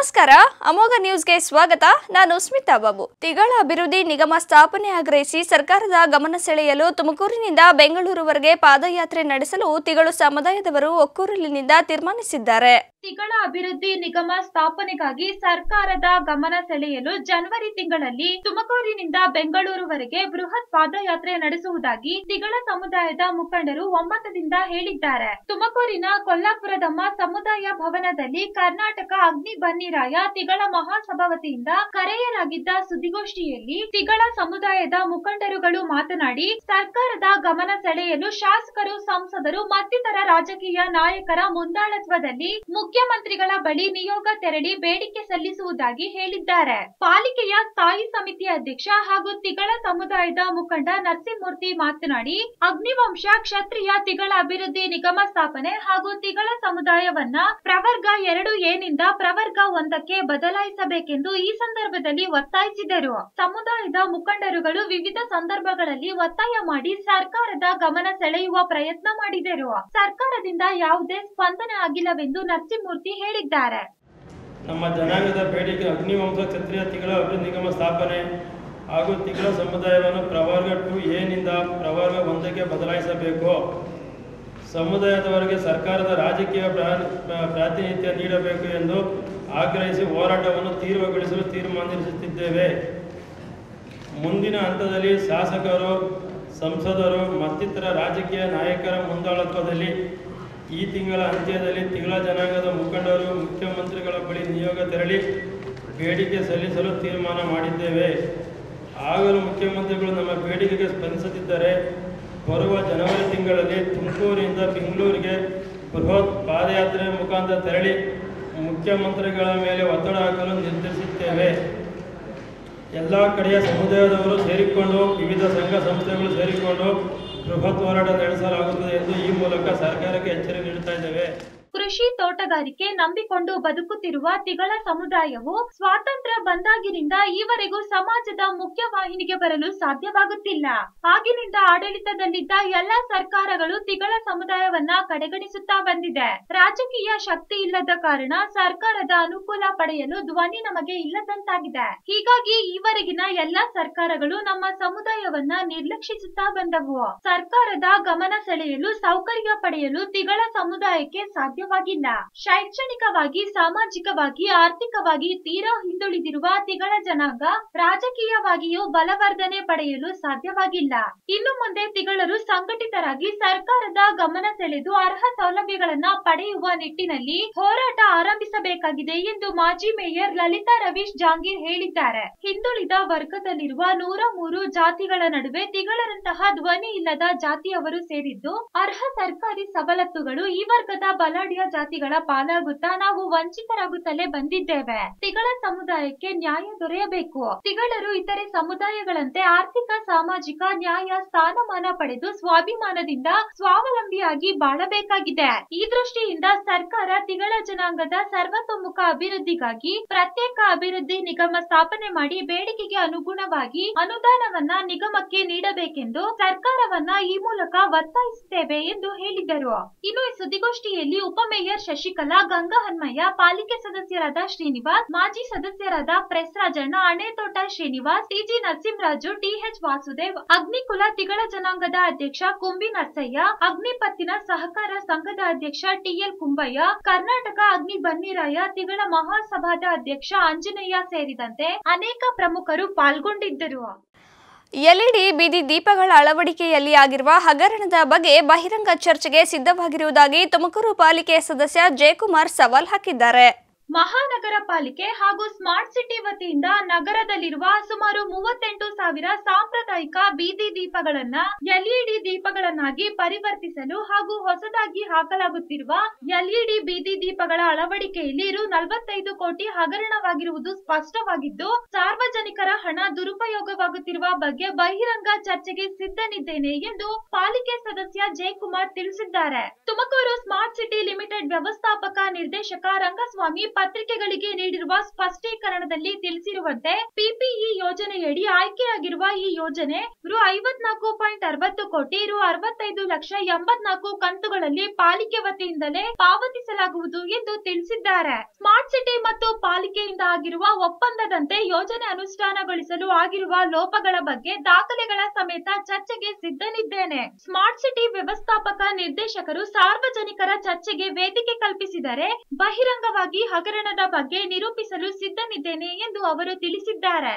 ನಮಸ್ಕಾರ ಅಮೋಘ ನ್ಯೂಸ್ಗೆ ಸ್ವಾಗತ ನಾನು ಸ್ಮಿತಾ ಬಾಬು ತಿಗಳ ಅಭಿವೃದ್ಧಿ ನಿಗಮ ಸ್ಥಾಪನೆ ಆಗ್ರಹಿಸಿ ಸರ್ಕಾರದ ಗಮನ ಸೆಳೆಯಲು ತುಮಕೂರಿನಿಂದ ಬೆಂಗಳೂರುವರೆಗೆ ಪಾದಯಾತ್ರೆ ನಡೆಸಲು ತಿಗಳು ಸಮುದಾಯದವರು ಒಕ್ಕೂರಲಿನಿಂದ ತೀರ್ಮಾನಿಸಿದ್ದಾರೆ ತಿಗಳ ಅಭಿವೃದ್ಧಿ ನಿಗಮ ಸ್ಥಾಪನೆಗಾಗಿ ಸರ್ಕಾರದ ಗಮನ ಸೆಳೆಯಲು ಜನವರಿ ತಿಂಗಳಲ್ಲಿ ತುಮಕೂರಿನಿಂದ ಬೆಂಗಳೂರುವರೆಗೆ ಬೃಹತ್ ಪಾದಯಾತ್ರೆ ನಡೆಸುವುದಾಗಿ ತಿಗಳ ಸಮುದಾಯದ ಮುಖಂಡರು ಒಮ್ಮತದಿಂದ ಹೇಳಿದ್ದಾರೆ ತುಮಕೂರಿನ ಕೊಲ್ಲಾಪುರದಮ್ಮ ಸಮುದಾಯ ಭವನದಲ್ಲಿ ಕರ್ನಾಟಕ ಅಗ್ನಿ ಬನ್ನಿರಾಯ ತಿಗಳ ಮಹಾಸಭಾ ವತಿಯಿಂದ ಕರೆಯಲಾಗಿದ್ದ ಸುದ್ದಿಗೋಷ್ಠಿಯಲ್ಲಿ ತಿಗಳ ಸಮುದಾಯದ ಮುಖಂಡರುಗಳು ಮಾತನಾಡಿ ಸರ್ಕಾರದ ಗಮನ ಸೆಳೆಯಲು ಶಾಸಕರು ಸಂಸದರು ಮತ್ತಿತರ ರಾಜಕೀಯ ನಾಯಕರ ಮುಂದಾಳತ್ವದಲ್ಲಿ ಮುಖ್ಯಮಂತ್ರಿಗಳ ಬಳಿ ನಿಯೋಗ ತೆರಳಿ ಬೇಡಿಕೆ ಸಲ್ಲಿಸುವುದಾಗಿ ಹೇಳಿದ್ದಾರೆ ಪಾಲಿಕೆಯ ಸ್ಥಾಯಿ ಸಮಿತಿ ಅಧ್ಯಕ್ಷ ಹಾಗೂ ತಿಗಳ ಸಮುದಾಯದ ಮುಖಂಡ ನರಸಿಂಹಮೂರ್ತಿ ಮಾತನಾಡಿ ಅಗ್ನಿವಂಶ ಕ್ಷತ್ರಿಯ ತಿಗಳ ಅಭಿವೃದ್ಧಿ ನಿಗಮ ಸ್ಥಾಪನೆ ಹಾಗೂ ತಿಗಳ ಸಮುದಾಯವನ್ನ ಪ್ರವರ್ಗ ಎರಡು ಏನಿಂದ ಪ್ರವರ್ಗ ಒಂದಕ್ಕೆ ಬದಲಾಯಿಸಬೇಕೆಂದು ಈ ಸಂದರ್ಭದಲ್ಲಿ ಒತ್ತಾಯಿಸಿದರು ಸಮುದಾಯದ ಮುಖಂಡರುಗಳು ವಿವಿಧ ಸಂದರ್ಭಗಳಲ್ಲಿ ಒತ್ತಾಯ ಮಾಡಿ ಸರ್ಕಾರದ ಗಮನ ಸೆಳೆಯುವ ಪ್ರಯತ್ನ ಮಾಡಿದರು ಸರ್ಕಾರದಿಂದ ಯಾವುದೇ ಸ್ಪಂದನೆ ಆಗಿಲ್ಲವೆಂದು ನರಸಿಂಹಮೂರ್ತಿ ಹೇಳಿದ್ದಾರೆ ನಮ್ಮ ಜನಾಂಗದ ಬೇಡಿಕೆ ಅಗ್ನಿವಂಶ ಕ್ಷತ್ರಿಯ ತಿಂಗಳ ಅಭಿವೃದ್ಧಿ ನಿಗಮ ಸ್ಥಾಪನೆ ಹಾಗೂ ತಿಂಗಳ ಸಮುದಾಯವನ್ನು ಪ್ರವರ್ಗ ಟು ಎನಿಂದ ಪ್ರವರ್ಗ ಒಂದಕ್ಕೆ ಬದಲಾಯಿಸಬೇಕು ಸಮುದಾಯದವರಿಗೆ ಸರ್ಕಾರದ ರಾಜಕೀಯ ಪ್ರಾ- ಪ್ರಾ- ಪ್ರಾತಿನಿಧ್ಯ ನೀಡಬೇಕು ಎಂದು ಆಗ್ರಹಿಸಿ ಹೋರಾಟವನ್ನು ತೀವ್ರಗೊಳಿಸಲು ತೀರ್ಮಾನಿಸುತ್ತಿದ್ದೇವೆ ಮುಂದಿನ ಹಂತದಲ್ಲಿ ಶಾಸಕರು ಸಂಸದರು ಮತ್ತಿತರ ರಾಜಕೀಯ ನಾಯಕರ ಮುಂದಾಳತ್ವದಲ್ಲಿ ಈ ತಿಂಗಳ ಅಂತ್ಯದಲ್ಲಿ ತಿಂಗಳ ಜನಾಂಗದ ಮುಖಂಡರು ಮುಖ್ಯಮಂತ್ರಿಗಳ ಬಳಿ ನಿಯೋಗ ತೆರಳಿ ಬೇಡಿಕೆ ಸಲ್ಲಿಸಲು ತೀರ್ಮಾನ ಮಾಡಿದ್ದೇವೆ ಆಗಲೂ ಮುಖ್ಯಮಂತ್ರಿಗಳು ನಮ್ಮ ಬೇಡಿಕೆಗೆ ಸ್ಪಂದಿಸದಿದ್ದರೆ ಬರುವ ಜನವರಿ ತಿಂಗಳಲ್ಲಿ ತುಮಕೂರಿನಿಂದ ಬೆಂಗಳೂರಿಗೆ ಬೃಹತ್ ಪಾದಯಾತ್ರೆ ಮುಖಾಂತರ ತೆರಳಿ ಮುಖ್ಯಮಂತ್ರಿಗಳ ಮೇಲೆ ಒತ್ತಡ ಹಾಕಲು ನಿರ್ಧರಿಸುತ್ತೇವೆ ಎಲ್ಲ ಕಡೆಯ ಸಮುದಾಯದವರು ಸೇರಿಕೊಂಡು ವಿವಿಧ ಸಂಘ ಸಂಸ್ಥೆಗಳು ಸೇರಿಕೊಂಡು ಬೃಹತ್ ಹೋರಾಟ ನಡೆಸಲಾಗುತ್ತದೆ ಎಂದು ಈ ಮೂಲಕ ಸರ್ಕಾರಕ್ಕೆ ಎಚ್ಚರಿಕೆ ನೀಡುತ್ತಾ ಇದ್ದೇವೆ ಕೃಷಿ ತೋಟಗಾರಿಕೆ ನಂಬಿಕೊಂಡು ಬದುಕುತ್ತಿರುವ ತಿಗಳ ಸಮುದಾಯವು ಸ್ವಾತಂತ್ರ್ಯ ಬಂದಾಗಿನಿಂದ ಈವರೆಗೂ ಸಮಾಜದ ಮುಖ್ಯ ವಾಹಿನಿಗೆ ಬರಲು ಸಾಧ್ಯವಾಗುತ್ತಿಲ್ಲ ಆಗಿನಿಂದ ಆಡಳಿತದಲ್ಲಿದ್ದ ಎಲ್ಲಾ ಸರ್ಕಾರಗಳು ತಿಗಳ ಸಮುದಾಯವನ್ನ ಕಡೆಗಣಿಸುತ್ತಾ ಬಂದಿದೆ ರಾಜಕೀಯ ಶಕ್ತಿ ಇಲ್ಲದ ಕಾರಣ ಸರ್ಕಾರದ ಅನುಕೂಲ ಪಡೆಯಲು ಧ್ವನಿ ನಮಗೆ ಇಲ್ಲದಂತಾಗಿದೆ ಹೀಗಾಗಿ ಈವರೆಗಿನ ಎಲ್ಲಾ ಸರ್ಕಾರಗಳು ನಮ್ಮ ಸಮುದಾಯವನ್ನ ನಿರ್ಲಕ್ಷಿಸುತ್ತಾ ಬಂದವು ಸರ್ಕಾರದ ಗಮನ ಸೆಳೆಯಲು ಸೌಕರ್ಯ ಪಡೆಯಲು ತಿಗಳ ಸಮುದಾಯಕ್ಕೆ ಸಾಧ್ಯವಾಗಿಲ್ಲ ಶೈಕ್ಷಣಿಕವಾಗಿ ಸಾಮಾಜಿಕವಾಗಿ ಆರ್ಥಿಕವಾಗಿ ತೀರಾ ಹಿಂದುಳಿದಿರುವ ತಿಗಳ ಜನಾಂಗ ರಾಜಕೀಯವಾಗಿಯೂ ಬಲವರ್ಧನೆ ಪಡೆಯಲು ಸಾಧ್ಯವಾಗಿಲ್ಲ ಇನ್ನು ಮುಂದೆ ತಿಗಳರು ಸಂಘಟಿತರಾಗಿ ಸರ್ಕಾರದ ಗಮನ ಸೆಳೆದು ಅರ್ಹ ಸೌಲಭ್ಯಗಳನ್ನ ಪಡೆಯುವ ನಿಟ್ಟಿನಲ್ಲಿ ಹೋರಾಟ ಆರಂಭಿಸಬೇಕಾಗಿದೆ ಎಂದು ಮಾಜಿ ಮೇಯರ್ ಲಲಿತಾ ರವೀಶ್ ಜಾಂಗೀರ್ ಹೇಳಿದ್ದಾರೆ ಹಿಂದುಳಿದ ವರ್ಗದಲ್ಲಿರುವ ನೂರ ಮೂರು ಜಾತಿಗಳ ನಡುವೆ ತಿಗಳರಂತಹ ಧ್ವನಿ ಇಲ್ಲದ ಜಾತಿಯವರು ಸೇರಿದ್ದು ಅರ್ಹ ಸರ್ಕಾರಿ ಸವಲತ್ತುಗಳು ಈ ವರ್ಗದ ಬಲಾಢ್ಯ ಜಾತಿಗಳ ಪಾಲಾಗುತ್ತಾ ನಾವು ವಂಚಿತರಾಗುತ್ತಲೇ ಬಂದಿದ್ದೇವೆ ತಿಗಳ ಸಮುದಾಯಕ್ಕೆ ನ್ಯಾಯ ದೊರೆಯಬೇಕು ತಿಗಳರು ಇತರೆ ಸಮುದಾಯಗಳಂತೆ ಆರ್ಥಿಕ ಸಾಮಾಜಿಕ ನ್ಯಾಯ ಸ್ಥಾನಮಾನ ಪಡೆದು ಸ್ವಾಭಿಮಾನದಿಂದ ಸ್ವಾವಲಂಬಿಯಾಗಿ ಬಾಳಬೇಕಾಗಿದೆ ಈ ದೃಷ್ಟಿಯಿಂದ ಸರ್ಕಾರ ತಿಗಳ ಜನಾಂಗದ ಸರ್ವತೋಮುಖ ಅಭಿವೃದ್ಧಿಗಾಗಿ ಪ್ರತ್ಯೇಕ ಅಭಿವೃದ್ಧಿ ನಿಗಮ ಸ್ಥಾಪನೆ ಮಾಡಿ ಬೇಡಿಕೆಗೆ ಅನುಗುಣವಾಗಿ ಅನುದಾನವನ್ನ ನಿಗಮಕ್ಕೆ ನೀಡಬೇಕೆಂದು ಸರ್ಕಾರವನ್ನ ಈ ಮೂಲಕ ಒತ್ತಾಯಿಸುತ್ತೇವೆ ಎಂದು ಹೇಳಿದರು ಇನ್ನು ಈ ಸುದ್ದಿಗೋಷ್ಠಿಯಲ್ಲಿ ಉಪಮೇಯರ್ ಶಶಿಕಲಾ ಗಂಗಾ ಹನ್ಮಯ್ಯ ಪಾಲಿಕೆ ಸದಸ್ಯರಾದ ಶ್ರೀನಿವಾಸ್ ಮಾಜಿ ಸದಸ್ಯರಾದ ಪ್ರೆಸ್ ರಾಜಣ್ಣ ಅಣೆತೋಟ ಶ್ರೀನಿವಾಸ್ ಟಿಜಿ ನರಸಿಂಹರಾಜು ಟಿಎಚ್ ವಾಸುದೇವ್ ಅಗ್ನಿಕುಲ ತಿಗಳ ಜನಾಂಗದ ಅಧ್ಯಕ್ಷ ಕುಂಬಿ ನರ್ಸಯ್ಯ ಅಗ್ನಿಪತ್ತಿನ ಸಹಕಾರ ಸಂಘದ ಅಧ್ಯಕ್ಷ ಟಿಎಲ್ ಕುಂಬಯ್ಯ ಕರ್ನಾಟಕ ಅಗ್ನಿ ಬನ್ನಿರಾಯ ತಿಗಳ ಮಹಾಸಭಾದ ಅಧ್ಯಕ್ಷ ಆಂಜನೇಯ ಸೇರಿದಂತೆ ಅನೇಕ ಪ್ರಮುಖರು ಪಾಲ್ಗೊಂಡಿದ್ದರು ಎಲ್ಇಡಿ ಬೀದಿ ದೀಪಗಳ ಅಳವಡಿಕೆಯಲ್ಲಿ ಆಗಿರುವ ಹಗರಣದ ಬಗ್ಗೆ ಬಹಿರಂಗ ಚರ್ಚೆಗೆ ಸಿದ್ಧವಾಗಿರುವುದಾಗಿ ತುಮಕೂರು ಪಾಲಿಕೆ ಸದಸ್ಯ ಜಯಕುಮಾರ್ ಸವಾಲ್ ಹಾಕಿದ್ದಾರೆ ಮಹಾನಗರ ಪಾಲಿಕೆ ಹಾಗೂ ಸ್ಮಾರ್ಟ್ ಸಿಟಿ ವತಿಯಿಂದ ನಗರದಲ್ಲಿರುವ ಸುಮಾರು ಮೂವತ್ತೆಂಟು ಸಾವಿರ ಸಾಂಪ್ರದಾಯಿಕ ಬೀದಿ ದೀಪಗಳನ್ನ ಎಲ್ಇಡಿ ದೀಪಗಳನ್ನಾಗಿ ಪರಿವರ್ತಿಸಲು ಹಾಗೂ ಹೊಸದಾಗಿ ಹಾಕಲಾಗುತ್ತಿರುವ ಎಲ್ಇಡಿ ಬೀದಿ ದೀಪಗಳ ಅಳವಡಿಕೆಯಲ್ಲಿ ರು ನಲವತ್ತೈದು ಕೋಟಿ ಹಗರಣವಾಗಿರುವುದು ಸ್ಪಷ್ಟವಾಗಿದ್ದು ಸಾರ್ವಜನಿಕರ ಹಣ ದುರುಪಯೋಗವಾಗುತ್ತಿರುವ ಬಗ್ಗೆ ಬಹಿರಂಗ ಚರ್ಚೆಗೆ ಸಿದ್ಧನಿದ್ದೇನೆ ಎಂದು ಪಾಲಿಕೆ ಸದಸ್ಯ ಜಯಕುಮಾರ್ ತಿಳಿಸಿದ್ದಾರೆ ತುಮಕೂರು ಸ್ಮಾರ್ಟ್ ಸಿಟಿ ಲಿಮಿಟೆಡ್ ವ್ಯವಸ್ಥಾಪಕ ನಿರ್ದೇಶಕ ರಂಗಸ್ವಾಮಿ ಪತ್ರಿಕೆಗಳಿಗೆ ನೀಡಿರುವ ಸ್ಪಷ್ಟೀಕರಣದಲ್ಲಿ ತಿಳಿಸಿರುವಂತೆ ಪಿಪಿಇ ಯೋಜನೆಯಡಿ ಆಯ್ಕೆಯಾಗಿರುವ ಈ ಯೋಜನೆ ರು ಐವತ್ನಾಲ್ಕು ಪಾಯಿಂಟ್ ಅರವತ್ತು ಕೋಟಿ ರು ಅರವತ್ತೈದು ಲಕ್ಷ ಎಂಬತ್ನಾಲ್ಕು ಕಂತುಗಳಲ್ಲಿ ಪಾಲಿಕೆ ವತಿಯಿಂದಲೇ ಪಾವತಿಸಲಾಗುವುದು ಎಂದು ತಿಳಿಸಿದ್ದಾರೆ ಸ್ಮಾರ್ಟ್ ಸಿಟಿ ಮತ್ತು ಪಾಲಿಕೆಯಿಂದ ಆಗಿರುವ ಒಪ್ಪಂದದಂತೆ ಯೋಜನೆ ಅನುಷ್ಠಾನಗೊಳಿಸಲು ಆಗಿರುವ ಲೋಪಗಳ ಬಗ್ಗೆ ದಾಖಲೆಗಳ ಸಮೇತ ಚರ್ಚೆಗೆ ಸಿದ್ಧನಿದ್ದೇನೆ ಸ್ಮಾರ್ಟ್ ಸಿಟಿ ವ್ಯವಸ್ಥಾಪಕ ನಿರ್ದೇಶಕರು ಸಾರ್ವಜನಿಕರ ಚರ್ಚೆಗೆ ವೇದಿಕೆ ಕಲ್ಪಿಸಿದರೆ ಬಹಿರಂಗವಾಗಿ ಹಗರಣದ ಬಗ್ಗೆ ನಿರೂಪಿಸಲು ಸಿದ್ಧನಿದ್ದೇನೆ ಎಂದು ಅವರು ತಿಳಿಸಿದ್ದಾರೆ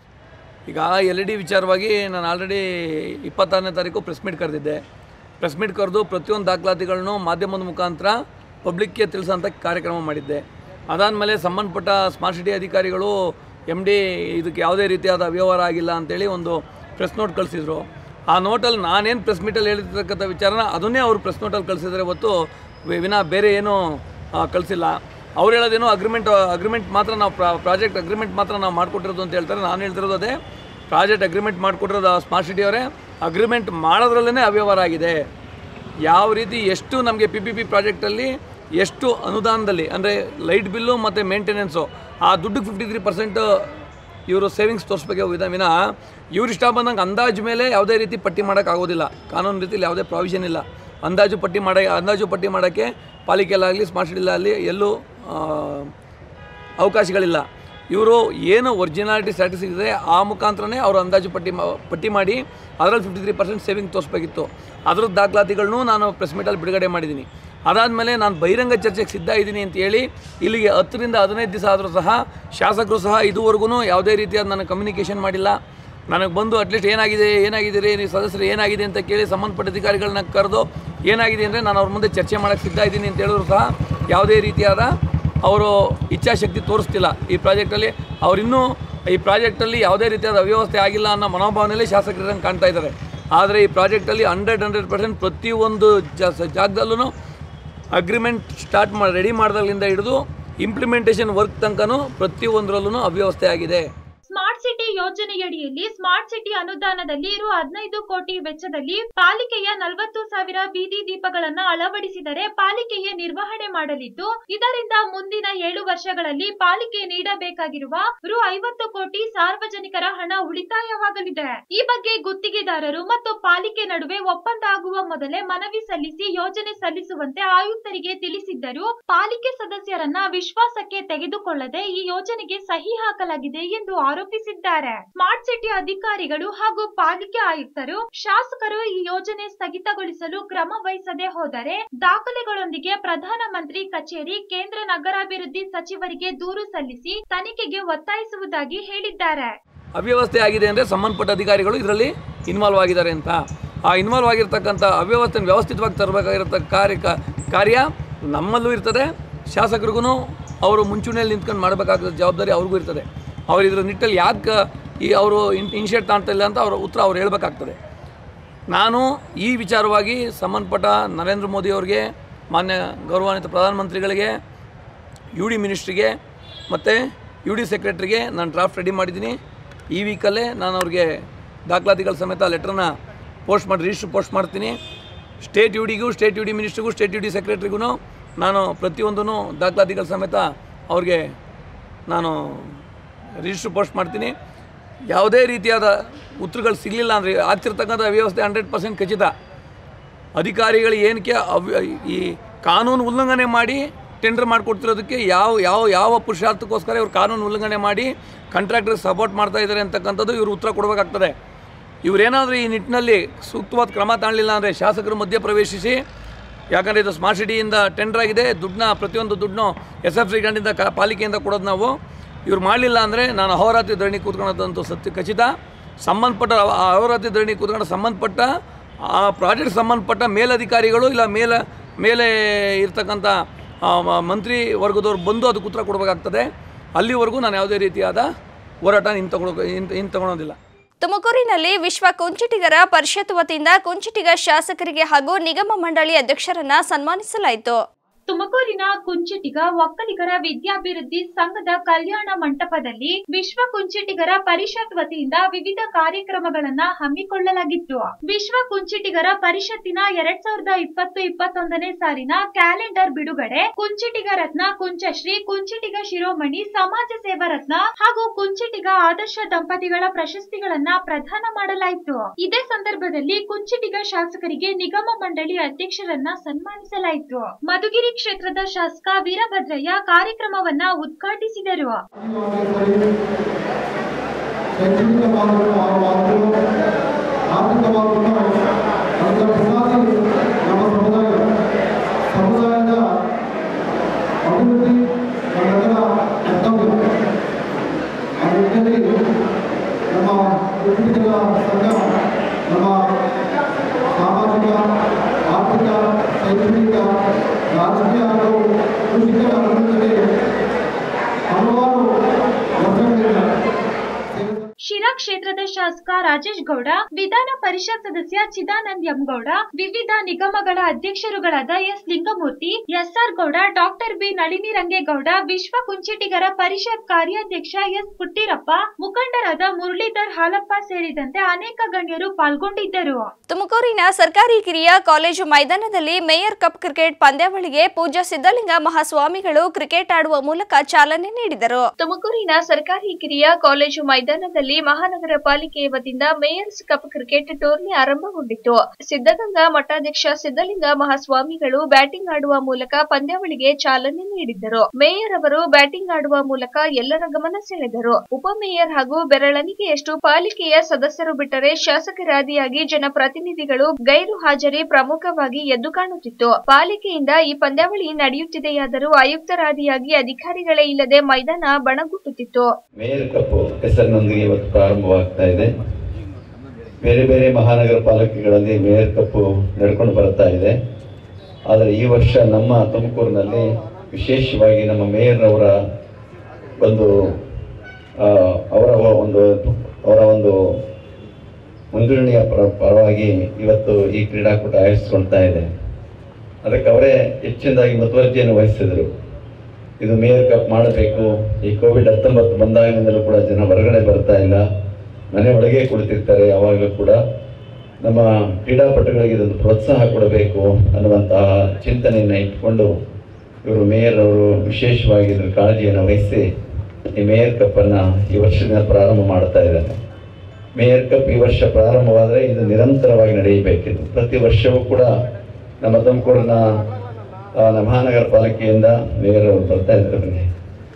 ಈಗ ಎಲ್ ಇ ಡಿ ವಿಚಾರವಾಗಿ ನಾನು ಆಲ್ರೆಡಿ ಇಪ್ಪತ್ತಾರನೇ ತಾರೀಕು ಪ್ರೆಸ್ ಮೀಟ್ ಕರೆದಿದ್ದೆ ಪ್ರೆಸ್ ಮೀಟ್ ಕರೆದು ಪ್ರತಿಯೊಂದು ದಾಖಲಾತಿಗಳನ್ನು ಮಾಧ್ಯಮದ ಮುಖಾಂತರ ಪಬ್ಲಿಕ್ಗೆ ತಿಳಿಸೋಂಥ ಕಾರ್ಯಕ್ರಮ ಮಾಡಿದ್ದೆ ಅದಾದಮೇಲೆ ಸಂಬಂಧಪಟ್ಟ ಸ್ಮಾರ್ಟ್ ಸಿಟಿ ಅಧಿಕಾರಿಗಳು ಎಮ್ ಡಿ ಇದಕ್ಕೆ ಯಾವುದೇ ರೀತಿಯಾದ ವ್ಯವಹಾರ ಆಗಿಲ್ಲ ಅಂತೇಳಿ ಒಂದು ಪ್ರೆಸ್ ನೋಟ್ ಕಳಿಸಿದ್ರು ಆ ನೋಟಲ್ಲಿ ನಾನೇನು ಪ್ರೆಸ್ ಮೀಟಲ್ಲಿ ಹೇಳಿರ್ತಕ್ಕಂಥ ವಿಚಾರನ ಅದನ್ನೇ ಅವರು ಪ್ರೆಸ್ ನೋಟಲ್ಲಿ ಕಳಿಸಿದ್ರೆ ಹೊತ್ತು ವಿ- ವಿನಾ ಬೇರೆ ಏನೂ ಕಳಿಸಿಲ್ಲ ಅವ್ರು ಹೇಳೋದೇನು ಅಗ್ರಿಮೆಂಟ್ ಅಗ್ರಿಮೆಂಟ್ ಮಾತ್ರ ನಾವು ಪ್ರಾಜೆಕ್ಟ್ ಅಗ್ರಿಮೆಂಟ್ ಮಾತ್ರ ನಾವು ಮಾಡಿಕೊಟ್ಟಿರೋದು ಅಂತ ಹೇಳ್ತಾರೆ ನಾನು ಹೇಳ್ತಿರೋದು ಅದೇ ಪ್ರಾಜೆಕ್ಟ್ ಅಗ್ರಿಮೆಂಟ್ ಮಾಡಿಕೊಟ್ಟಿರೋದು ಸ್ಮಾರ್ಟ್ ಸಿಟಿ ಅವರೇ ಅಗ್ರಿಮೆಂಟ್ ಮಾಡೋದ್ರಲ್ಲೇ ಅವ್ಯವಹಾರ ಆಗಿದೆ ಯಾವ ರೀತಿ ಎಷ್ಟು ನಮಗೆ ಪಿ ಪಿ ಪಿ ಪ್ರಾಜೆಕ್ಟಲ್ಲಿ ಎಷ್ಟು ಅನುದಾನದಲ್ಲಿ ಅಂದರೆ ಲೈಟ್ ಬಿಲ್ಲು ಮತ್ತು ಮೇಂಟೆನೆನ್ಸು ಆ ದುಡ್ಡಿಗೆ ಫಿಫ್ಟಿ ತ್ರೀ ಪರ್ಸೆಂಟ್ ಇವರು ಸೇವಿಂಗ್ಸ್ ತೋರಿಸ್ಬೇಕು ವಿಧ ವಿನ ಇವ್ರು ಇಷ್ಟ ಬಂದಂಗೆ ಅಂದಾಜು ಮೇಲೆ ಯಾವುದೇ ರೀತಿ ಪಟ್ಟಿ ಮಾಡೋಕ್ಕಾಗೋದಿಲ್ಲ ಕಾನೂನು ರೀತಿಯಲ್ಲಿ ಯಾವುದೇ ಪ್ರಾವಿಷನ್ ಇಲ್ಲ ಅಂದಾಜು ಪಟ್ಟಿ ಮಾಡ ಅಂದಾಜು ಪಟ್ಟಿ ಮಾಡೋಕ್ಕೆ ಪಾಲಿಕೆಯಲ್ಲಾಗಲಿ ಸ್ಮಾರ್ಟ್ ಸಿಟಿಲಾಗಲಿ ಎಲ್ಲೂ ಆ, ಅವಕಾಶಗಳಿಲ್ಲ ಇವರು ಏನು ಒರಿಜಿನಾಲಿಟಿ ಸ್ಟ್ಯಾಟಿಸ್ಟಿಕ್ಸ್ ಇದೆ ಆ ಮುಖಾಂತರನೇ ಅವರು ಅಂದಾಜು ಪಟ್ಟಿ ಮಾ- ಪಟ್ಟಿ ಮಾಡಿ ಅದರಲ್ಲಿ ಫಿಫ್ಟಿ ತ್ರೀ ಪರ್ಸೆಂಟ್ ಸೇವಿಂಗ್ ತೋರಿಸ್ಬೇಕಿತ್ತು ಅದ್ರ ದಾಖಲಾತಿಗಳನ್ನೂ ನಾನು ಪ್ರೆಸ್ ಮೀಟಲ್ಲಿ ಬಿಡುಗಡೆ ಮಾಡಿದ್ದೀನಿ ಅದಾದಮೇಲೆ ನಾನು ಬಹಿರಂಗ ಚರ್ಚೆಗೆ ಸಿದ್ಧ ಇದ್ದೀನಿ ಅಂತ ಹೇಳಿ ಇಲ್ಲಿಗೆ ಹತ್ತರಿಂದ ಹದಿನೈದು ದಿವಸ ಆದರೂ ಸಹ ಶಾಸಕರು ಸಹ ಇದುವರೆಗೂ ಯಾವುದೇ ರೀತಿಯಾದ ನನಗೆ ಕಮ್ಯುನಿಕೇಷನ್ ಮಾಡಿಲ್ಲ ನನಗೆ ಬಂದು ಅಟ್ಲೀಸ್ಟ್ ಏನಾಗಿದೆ ಏನಾಗಿದ್ದೀರಿ ನೀವು ಸದಸ್ಯರು ಏನಾಗಿದೆ ಅಂತ ಕೇಳಿ ಸಂಬಂಧಪಟ್ಟ ಅಧಿಕಾರಿಗಳನ್ನ ಕರೆದು ಏನಾಗಿದೆ ಅಂದರೆ ನಾನು ಅವ್ರ ಮುಂದೆ ಚರ್ಚೆ ಮಾಡೋಕ್ಕೆ ಸಿದ್ಧ ಇದ್ದೀನಿ ಅಂತ ಹೇಳಿದ್ರು ಸಹ ಯಾವುದೇ ರೀತಿಯಾದ ಅವರು ಇಚ್ಛಾಶಕ್ತಿ ತೋರಿಸ್ತಿಲ್ಲ ಈ ಪ್ರಾಜೆಕ್ಟಲ್ಲಿ ಅವರಿನ್ನೂ ಈ ಪ್ರಾಜೆಕ್ಟಲ್ಲಿ ಯಾವುದೇ ರೀತಿಯಾದ ಅವ್ಯವಸ್ಥೆ ಆಗಿಲ್ಲ ಅನ್ನೋ ಮನೋಭಾವನೆಯಲ್ಲಿ ಶಾಸಕರಂಗೆ ಕಾಣ್ತಾ ಇದ್ದಾರೆ ಆದರೆ ಈ ಪ್ರಾಜೆಕ್ಟಲ್ಲಿ ಹಂಡ್ರೆಡ್ ಹಂಡ್ರೆಡ್ ಪರ್ಸೆಂಟ್ ಪ್ರತಿಯೊಂದು ಜಾಗದಲ್ಲೂ ಅಗ್ರಿಮೆಂಟ್ ಸ್ಟಾರ್ಟ್ ಮಾಡಿ ರೆಡಿ ಮಾಡಿದಾಗಲಿಂದ ಹಿಡಿದು ಇಂಪ್ಲಿಮೆಂಟೇಷನ್ ವರ್ಕ್ ತನಕನೂ ಪ್ರತಿಯೊಂದರಲ್ಲೂ ಅವ್ಯವಸ್ಥೆ ಆಗಿದೆ ಸ್ಮಾರ್ಟ್ ಸಿಟಿ ಯೋಜನೆಯಡಿಯಲ್ಲಿ ಸ್ಮಾರ್ಟ್ ಸಿಟಿ ಅನುದಾನದಲ್ಲಿ ರು ಹದಿನೈದು ಕೋಟಿ ವೆಚ್ಚದಲ್ಲಿ ಪಾಲಿಕೆಯ ನಲವತ್ತು ಸಾವಿರ ಬೀದಿ ದೀಪಗಳನ್ನ ಅಳವಡಿಸಿದರೆ ಪಾಲಿಕೆಯ ನಿರ್ವಹಣೆ ಮಾಡಲಿದ್ದು ಇದರಿಂದ ಮುಂದಿನ ಏಳು ವರ್ಷಗಳಲ್ಲಿ ಪಾಲಿಕೆ ನೀಡಬೇಕಾಗಿರುವ ರು ಐವತ್ತು ಕೋಟಿ ಸಾರ್ವಜನಿಕರ ಹಣ ಉಳಿತಾಯವಾಗಲಿದೆ ಈ ಬಗ್ಗೆ ಗುತ್ತಿಗೆದಾರರು ಮತ್ತು ಪಾಲಿಕೆ ನಡುವೆ ಒಪ್ಪಂದ ಆಗುವ ಮೊದಲೇ ಮನವಿ ಸಲ್ಲಿಸಿ ಯೋಜನೆ ಸಲ್ಲಿಸುವಂತೆ ಆಯುಕ್ತರಿಗೆ ತಿಳಿಸಿದ್ದರೂ ಪಾಲಿಕೆ ಸದಸ್ಯರನ್ನ ವಿಶ್ವಾಸಕ್ಕೆ ತೆಗೆದುಕೊಳ್ಳದೆ ಈ ಯೋಜನೆಗೆ ಸಹಿ ಹಾಕಲಾಗಿದೆ ಎಂದು ಆರೋಪಿಸಿದ್ದಾರೆ ಸ್ಮಾರ್ಟ್ ಸಿಟಿ ಅಧಿಕಾರಿಗಳು ಹಾಗೂ ಪಾಲಿಕೆ ಆಯುಕ್ತರು ಶಾಸಕರು ಈ ಯೋಜನೆ ಸ್ಥಗಿತಗೊಳಿಸಲು ಕ್ರಮ ವಹಿಸದೆ ಹೋದರೆ ದಾಖಲೆಗಳೊಂದಿಗೆ ಪ್ರಧಾನಮಂತ್ರಿ ಕಚೇರಿ ಕೇಂದ್ರ ನಗರಾಭಿವೃದ್ಧಿ ಸಚಿವರಿಗೆ ದೂರು ಸಲ್ಲಿಸಿ ತನಿಖೆಗೆ ಒತ್ತಾಯಿಸುವುದಾಗಿ ಹೇಳಿದ್ದಾರೆ ಅವ್ಯವಸ್ಥೆ ಆಗಿದೆ ಅಂದರೆ ಸಂಬಂಧಪಟ್ಟ ಅಧಿಕಾರಿಗಳು ಇದರಲ್ಲಿ ಇನ್ವಾಲ್ವ್ ಆಗಿದ್ದಾರೆ ಅಂತ ಆ ಇನ್ವಾಲ್ವ್ ಆಗಿರ್ತಕ್ಕಂಥ ಅವ್ಯವಸ್ಥೆನ ವ್ಯವಸ್ಥಿತವಾಗಿ ತರಬೇಕಾಗಿರತಕ್ಕ ಕಾರ್ಯ ಕ- ಕಾರ್ಯ ನಮ್ಮಲ್ಲೂ ಇರ್ತದೆ ಶಾಸಕರಿಗೂ ಅವರು ಮುಂಚೂಣಿಯಲ್ಲಿ ನಿಂತ್ಕೊಂಡು ಮಾಡಬೇಕಾದ ಜವಾಬ್ದಾರಿ ಅವ್ರಿಗೂ ಇರ್ತದೆ ಅವ್ರು ಇದ್ರ ನಿಟ್ಟಲ್ಲಿ ಯಾಕೆ ಈ ಅವರು ಇನಿಷಿಯೇಟ್ ತಾಣ್ತಾ ಇಲ್ಲ ಅಂತ ಅವ್ರ ಉತ್ತರ ಅವ್ರು ಹೇಳಬೇಕಾಗ್ತದೆ ನಾನು ಈ ವಿಚಾರವಾಗಿ ಸಂಬಂಧಪಟ್ಟ ನರೇಂದ್ರ ಮೋದಿ ಅವರಿಗೆ ಮಾನ್ಯ ಗೌರವಾನ್ವಿತ ಪ್ರಧಾನಮಂತ್ರಿಗಳಿಗೆ ಯು ಡಿ ಮಿನಿಸ್ಟ್ರಿಗೆ ಮತ್ತು ಯು ಡಿ ಸೆಕ್ರೆಟ್ರಿಗೆ ನಾನು ಡ್ರಾಫ್ಟ್ ರೆಡಿ ಮಾಡಿದ್ದೀನಿ ಈ ವೀಕಲ್ಲೇ ನಾನು ಅವ್ರಿಗೆ ದಾಖಲಾತಿಗಳ ಸಮೇತ ಲೆಟ್ರನ್ನ ಪೋಸ್ಟ್ ಮಾಡಿ ರಿಜಿಸ್ಟ್ರ್ ಪೋಸ್ಟ್ ಮಾಡ್ತೀನಿ ಸ್ಟೇಟ್ ಯು ಡಿಗೂ ಸ್ಟೇಟ್ ಯು ಡಿ ಮಿನಿಸ್ಟ್ರಿಗೂ ಸ್ಟೇಟ್ ಯು ಡಿ ಸೆಕ್ರೆಟ್ರಿಗೂ ನಾನು ಪ್ರತಿಯೊಂದೂ ದಾಖಲಾತಿಗಳ ಸಮೇತ ಅವ್ರಿಗೆ ನಾನು ರಿಜಿಸ್ಟ್ರ್ ಪೋಸ್ಟ್ ಮಾಡ್ತೀನಿ ಯಾವುದೇ ರೀತಿಯಾದ ಉತ್ತರಗಳು ಸಿಗಲಿಲ್ಲ ಅಂದರೆ ಆಗ್ತಿರ್ತಕ್ಕಂಥ ವ್ಯವಸ್ಥೆ ಹಂಡ್ರೆಡ್ ಪರ್ಸೆಂಟ್ ಖಚಿತ ಅಧಿಕಾರಿಗಳು ಏನಕ್ಕೆ ಅವ್ಯ ಈ ಕಾನೂನು ಉಲ್ಲಂಘನೆ ಮಾಡಿ ಟೆಂಡರ್ ಮಾಡಿಕೊಡ್ತಿರೋದಕ್ಕೆ ಯಾವ ಯಾವ ಯಾವ ಪುರುಷಾರ್ಥಕ್ಕೋಸ್ಕರ ಇವರು ಕಾನೂನು ಉಲ್ಲಂಘನೆ ಮಾಡಿ ಕಾಂಟ್ರಾಕ್ಟರ್ ಸಪೋರ್ಟ್ ಮಾಡ್ತಾ ಇದ್ದಾರೆ ಅಂತಕ್ಕಂಥದ್ದು ಇವರು ಉತ್ತರ ಕೊಡಬೇಕಾಗ್ತದೆ ಇವರೇನಾದರೂ ಈ ನಿಟ್ಟಿನಲ್ಲಿ ಸೂಕ್ತವಾದ ಕ್ರಮ ತಾಣಲಿಲ್ಲ ಅಂದರೆ ಶಾಸಕರು ಮಧ್ಯ ಪ್ರವೇಶಿಸಿ ಯಾಕಂದರೆ ಇದು ಸ್ಮಾರ್ಟ್ ಸಿಟಿಯಿಂದ ಟೆಂಡರ್ ಆಗಿದೆ ದುಡ್ಡನ್ನ ಪ್ರತಿಯೊಂದು ದುಡ್ಡನ್ನು ಎಸ್ ಎಫ್ ಸಿ ಗಂಡಿಂದ ಕ ಪಾಲಿಕೆಯಿಂದ ಕೊಡೋದು ನಾವು ಇವ್ರು ಮಾಡಲಿಲ್ಲ ಅಂದರೆ ನಾನು ಅಹೋರಾತ್ರಿ ಧರಣಿ ಕೂತ್ಕೊಳ್ಳೋದಂತೂ ಸತ್ಯ ಖಚಿತ ಸಂಬಂಧಪಟ್ಟ ಆ ಅಹೋರಾತ್ರಿ ಧರಣಿ ಕೂತ್ಕೊಂಡು ಸಂಬಂಧಪಟ್ಟ ಆ ಪ್ರಾಜೆಕ್ಟ್ ಸಂಬಂಧಪಟ್ಟ ಮೇಲಧಿಕಾರಿಗಳು ಇಲ್ಲ ಮೇಲೆ ಮೇಲೆ ಇರ್ತಕ್ಕಂಥ ಆ, ಮ- ಮಂತ್ರಿ ವರ್ಗದವ್ರು ಬಂದು ಅದಕ್ಕೆ ಉತ್ತರ ಕೊಡಬೇಕಾಗ್ತದೆ ಅಲ್ಲಿವರೆಗೂ ನಾನು ಯಾವುದೇ ರೀತಿಯಾದ ಹೋರಾಟ ಹಿಂದೆ ತಗೊಳ್ಳೋ ಹಿಂದೆ ಹಿಂದೆ ತಗೊಳೋದಿಲ್ಲ ತುಮಕೂರಿನಲ್ಲಿ ವಿಶ್ವ ಕುಂಚಿಟಿಗರ ಪರಿಷತ್ ವತಿಯಿಂದ ಕುಂಚಿಟಿಗ ಶಾಸಕರಿಗೆ ಹಾಗೂ ನಿಗಮ ಮಂಡಳಿ ಅಧ್ಯಕ್ಷರನ್ನ ಸನ್ಮಾನಿಸಲಾಯಿತು ತುಮಕೂರಿನ ಕುಂಚಿಟಿಗ ಒಕ್ಕಲಿಗರ ವಿದ್ಯಾಭಿವೃದ್ಧಿ ಸಂಘದ ಕಲ್ಯಾಣ ಮಂಟಪದಲ್ಲಿ ವಿಶ್ವ ಕುಂಚಿಟಿಗರ ಪರಿಷತ್ ವತಿಯಿಂದ ವಿವಿಧ ಕಾರ್ಯಕ್ರಮಗಳನ್ನ ಹಮ್ಮಿಕೊಳ್ಳಲಾಗಿತ್ತು ವಿಶ್ವ ಕುಂಚಿಟಿಗರ ಪರಿಷತ್ತಿನ ಎರಡ್ ಸಾವಿರದ ಇಪ್ಪತ್ತು ಇಪ್ಪತ್ತೊಂದನೇ ಸಾಲಿನ ಕ್ಯಾಲೆಂಡರ್ ಬಿಡುಗಡೆ ಕುಂಚಿಟಿಗ ರತ್ನ ಕುಂಚಶ್ರೀ ಕುಂಚಿಟಿಗ ಶಿರೋಮಣಿ ಸಮಾಜ ಸೇವಾ ರತ್ನ ಹಾಗೂ ಕುಂಚಿಟಿಗ ಆದರ್ಶ ದಂಪತಿಗಳ ಪ್ರಶಸ್ತಿಗಳನ್ನ ಪ್ರದಾನ ಮಾಡಲಾಯಿತು ಇದೇ ಸಂದರ್ಭದಲ್ಲಿ ಕುಂಚಿಟಿಗ ಶಾಸಕರಿಗೆ ನಿಗಮ ಮಂಡಳಿ ಅಧ್ಯಕ್ಷರನ್ನ ಸನ್ಮಾನಿಸಲಾಯಿತು ಮಧುಗಿರಿ ಕ್ಷೇತ್ರದ ಶಾಸಕ ವೀರಭದ್ರಯ್ಯ ಕಾರ್ಯಕ್ರಮವನ್ನ ಉದ್ಘಾಟಿಸಿದರು ಶೈಕ್ಷಣಿಕ ಭಾಗವನ್ನು ಆ ಭಾಗಗಳು ಆರ್ಥಿಕ ಭಾಗವನ್ನು ಅದರ ಬುನಾದಿ ನಮ್ಮ ಸಮುದಾಯ ಸಮುದಾಯದ ಅಭಿವೃದ್ಧಿ ನಮ್ಮೆಲ್ಲರ ಕರ್ತವ್ಯ ಆ ನಿಟ್ಟಿನಲ್ಲಿ ನಮ್ಮ ಕುಟುಂಬಿಕರ ಸಂಘ ನಮ್ಮ ಸಾಮಾಜಿಕ ಆರ್ಥಿಕ ಶೈಕ್ಷಣಿಕ ರಾಜಕೀಯ ಹಾಗೂ ಕೃಷಿಕರ ಅಭಿವೃದ್ಧಿಗೆ ಹಲವಾರು ವರ್ಷಗಳಿಂದ ಸೇವೆ ಶಿರಾ ಕ್ಷೇತ್ರದ ಶಾಸಕ ರಾಜೇಶ್ ಗೌಡ ವಿಧಾನ ಪರಿಷತ್ ಸದಸ್ಯ ಚಿದಾನಂದ್ ಎಂ ಗೌಡ ವಿವಿಧ ನಿಗಮಗಳ ಅಧ್ಯಕ್ಷರುಗಳಾದ S Lingamurthy SR Gowda doctor B Nalini Rangegowda ವಿಶ್ವ ಕುಂಚಿಟಿಗರ ಪರಿಷತ್ ಕಾರ್ಯಾಧ್ಯಕ್ಷ ಎಸ್ ಪುಟ್ಟಿರಪ್ಪ ಮುಖಂಡರಾದ ಮುರಳೀಧರ್ ಹಾಲಪ್ಪ ಸೇರಿದಂತೆ ಅನೇಕ ಗಣ್ಯರು ಪಾಲ್ಗೊಂಡಿದ್ದರು ತುಮಕೂರಿನ ಸರ್ಕಾರಿ ಕಿರಿಯ ಕಾಲೇಜು ಮೈದಾನದಲ್ಲಿ ಮೇಯರ್ ಕಪ್ ಕ್ರಿಕೆಟ್ ಪಂದ್ಯಾವಳಿಗೆ ಪೂಜ್ಯ ಸಿದ್ದಲಿಂಗ ಮಹಾಸ್ವಾಮಿಗಳು ಕ್ರಿಕೆಟ್ ಆಡುವ ಮೂಲಕ ಚಾಲನೆ ನೀಡಿದರು ತುಮಕೂರಿನ ಸರ್ಕಾರಿ ಕಿರಿಯ ಕಾಲೇಜು ಮೈದಾನದಲ್ಲಿ ಮಹಾನಗರ ಪಾಲಿಕೆಯ ವತಿಯಿಂದ ಮೇಯರ್ಸ್ ಕಪ್ ಕ್ರಿಕೆಟ್ ಟೂರ್ನಿ ಆರಂಭಗೊಂಡಿತು ಸಿದ್ದಗಂಗಾ ಮಠಾಧ್ಯಕ್ಷ ಸಿದ್ದಲಿಂಗ ಮಹಾಸ್ವಾಮಿಗಳು ಬ್ಯಾಟಿಂಗ್ ಆಡುವ ಮೂಲಕ ಪಂದ್ಯಾವಳಿಗೆ ಚಾಲನೆ ನೀಡಿದ್ದರು ಮೇಯರ್ ಅವರು ಬ್ಯಾಟಿಂಗ್ ಆಡುವ ಮೂಲಕ ಎಲ್ಲರ ಗಮನ ಸೆಳೆದರು ಉಪಮೇಯರ್ ಹಾಗೂ ಬೆರಳೆಣಿಕೆಯಷ್ಟು ಪಾಲಿಕೆಯ ಸದಸ್ಯರು ಬಿಟ್ಟರೆ ಶಾಸಕರಾದಿಯಾಗಿ ಜನಪ್ರತಿನಿಧಿಗಳು ಗೈರು ಹಾಜರಿ ಪ್ರಮುಖವಾಗಿ ಎದ್ದು ಕಾಣುತ್ತಿತ್ತು ಪಾಲಿಕೆಯಿಂದ ಈ ಪಂದ್ಯಾವಳಿ ನಡೆಯುತ್ತಿದೆಯಾದರೂ ಆಯುಕ್ತರಾದಿಯಾಗಿ ಅಧಿಕಾರಿಗಳೇ ಇಲ್ಲದೆ ಮೈದಾನ ಬಣಗುಟ್ಟುತ್ತಿತ್ತು ಮೇಯರ್ ಕಪ್ ಹೆಸರಿನೊಂದಿಗೆ ಇವತ್ತು ಪ್ರಾರಂಭವಾಗ್ತಾ ಇದೆ ಬೇರೆ ಬೇರೆ ಮಹಾನಗರ ಪಾಲಿಕೆಗಳಲ್ಲಿ ಮೇಯರ್ ಕಪ್ ನಡ್ಕೊಂಡು ಬರ್ತಾ ಇದೆ ಆದರೆ ಈ ವರ್ಷ ನಮ್ಮ ತುಮಕೂರಿನಲ್ಲಿ ವಿಶೇಷವಾಗಿ ನಮ್ಮ ಮೇಯರ್ ಅವರ ಒಂದು ಆ, ಅವರ ಒಂದು ಅವರ ಒಂದು ಮುಂದೂಣೆಯ ಪರ- ಪರವಾಗಿ ಇವತ್ತು ಈ ಕ್ರೀಡಾಕೂಟ ಆಯೋಜಿಸ್ಕೊಳ್ತಾ ಇದೆ ಅದಕ್ಕೆ ಅವರೇ ಹೆಚ್ಚಿನದಾಗಿ ಮುತುವರ್ಜಿಯನ್ನು ವಹಿಸಿದರು ಇದು ಮೇಯರ್ ಕಪ್ ಮಾಡಬೇಕು ಈ ಕೋವಿಡ್ ಹತ್ತೊಂಬತ್ತು ಬಂದಾಗಿನಿಂದಲೂ ಕೂಡ ಜನ ಹೊರಗಡೆ ಬರ್ತಾ ಇಲ್ಲ ಮನೆ ಒಳಗೆ ಕುಳಿತಿರ್ತಾರೆ ಯಾವಾಗಲೂ ಕೂಡ ನಮ್ಮ ಕ್ರೀಡಾಪಟುಗಳಿಗೆ ಇದೊಂದು ಪ್ರೋತ್ಸಾಹ ಕೊಡಬೇಕು ಅನ್ನುವಂತಹ ಚಿಂತನೆಯನ್ನು ಇಟ್ಕೊಂಡು ಇವರು ಮೇಯರ್ ಅವರು ವಿಶೇಷವಾಗಿ ಇದ್ರ ಕಾಳಜಿಯನ್ನು ವಹಿಸಿ ಈ ಮೇಯರ್ ಕಪ್ಪನ್ನು ಈ ವರ್ಷದಿಂದ ಪ್ರಾರಂಭ ಮಾಡ್ತಾ ಇದ್ದಾರೆ ಮೇಯರ್ ಕಪ್ ಈ ವರ್ಷ ಪ್ರಾರಂಭವಾದರೆ ಇದು ನಿರಂತರವಾಗಿ ನಡೆಯಬೇಕಿತ್ತು ಪ್ರತಿ ವರ್ಷವೂ ಕೂಡ ನಮ್ಮ ತುಮಕೂರಿನ ಆ, ನಮ್ಮ ಮಹಾನಗರ ಪಾಲಿಕೆಯಿಂದ ಮೇಯರ್ ಅವರು ಬರ್ತಾ ಇದ್ದಾರೆ ಬನ್ನಿ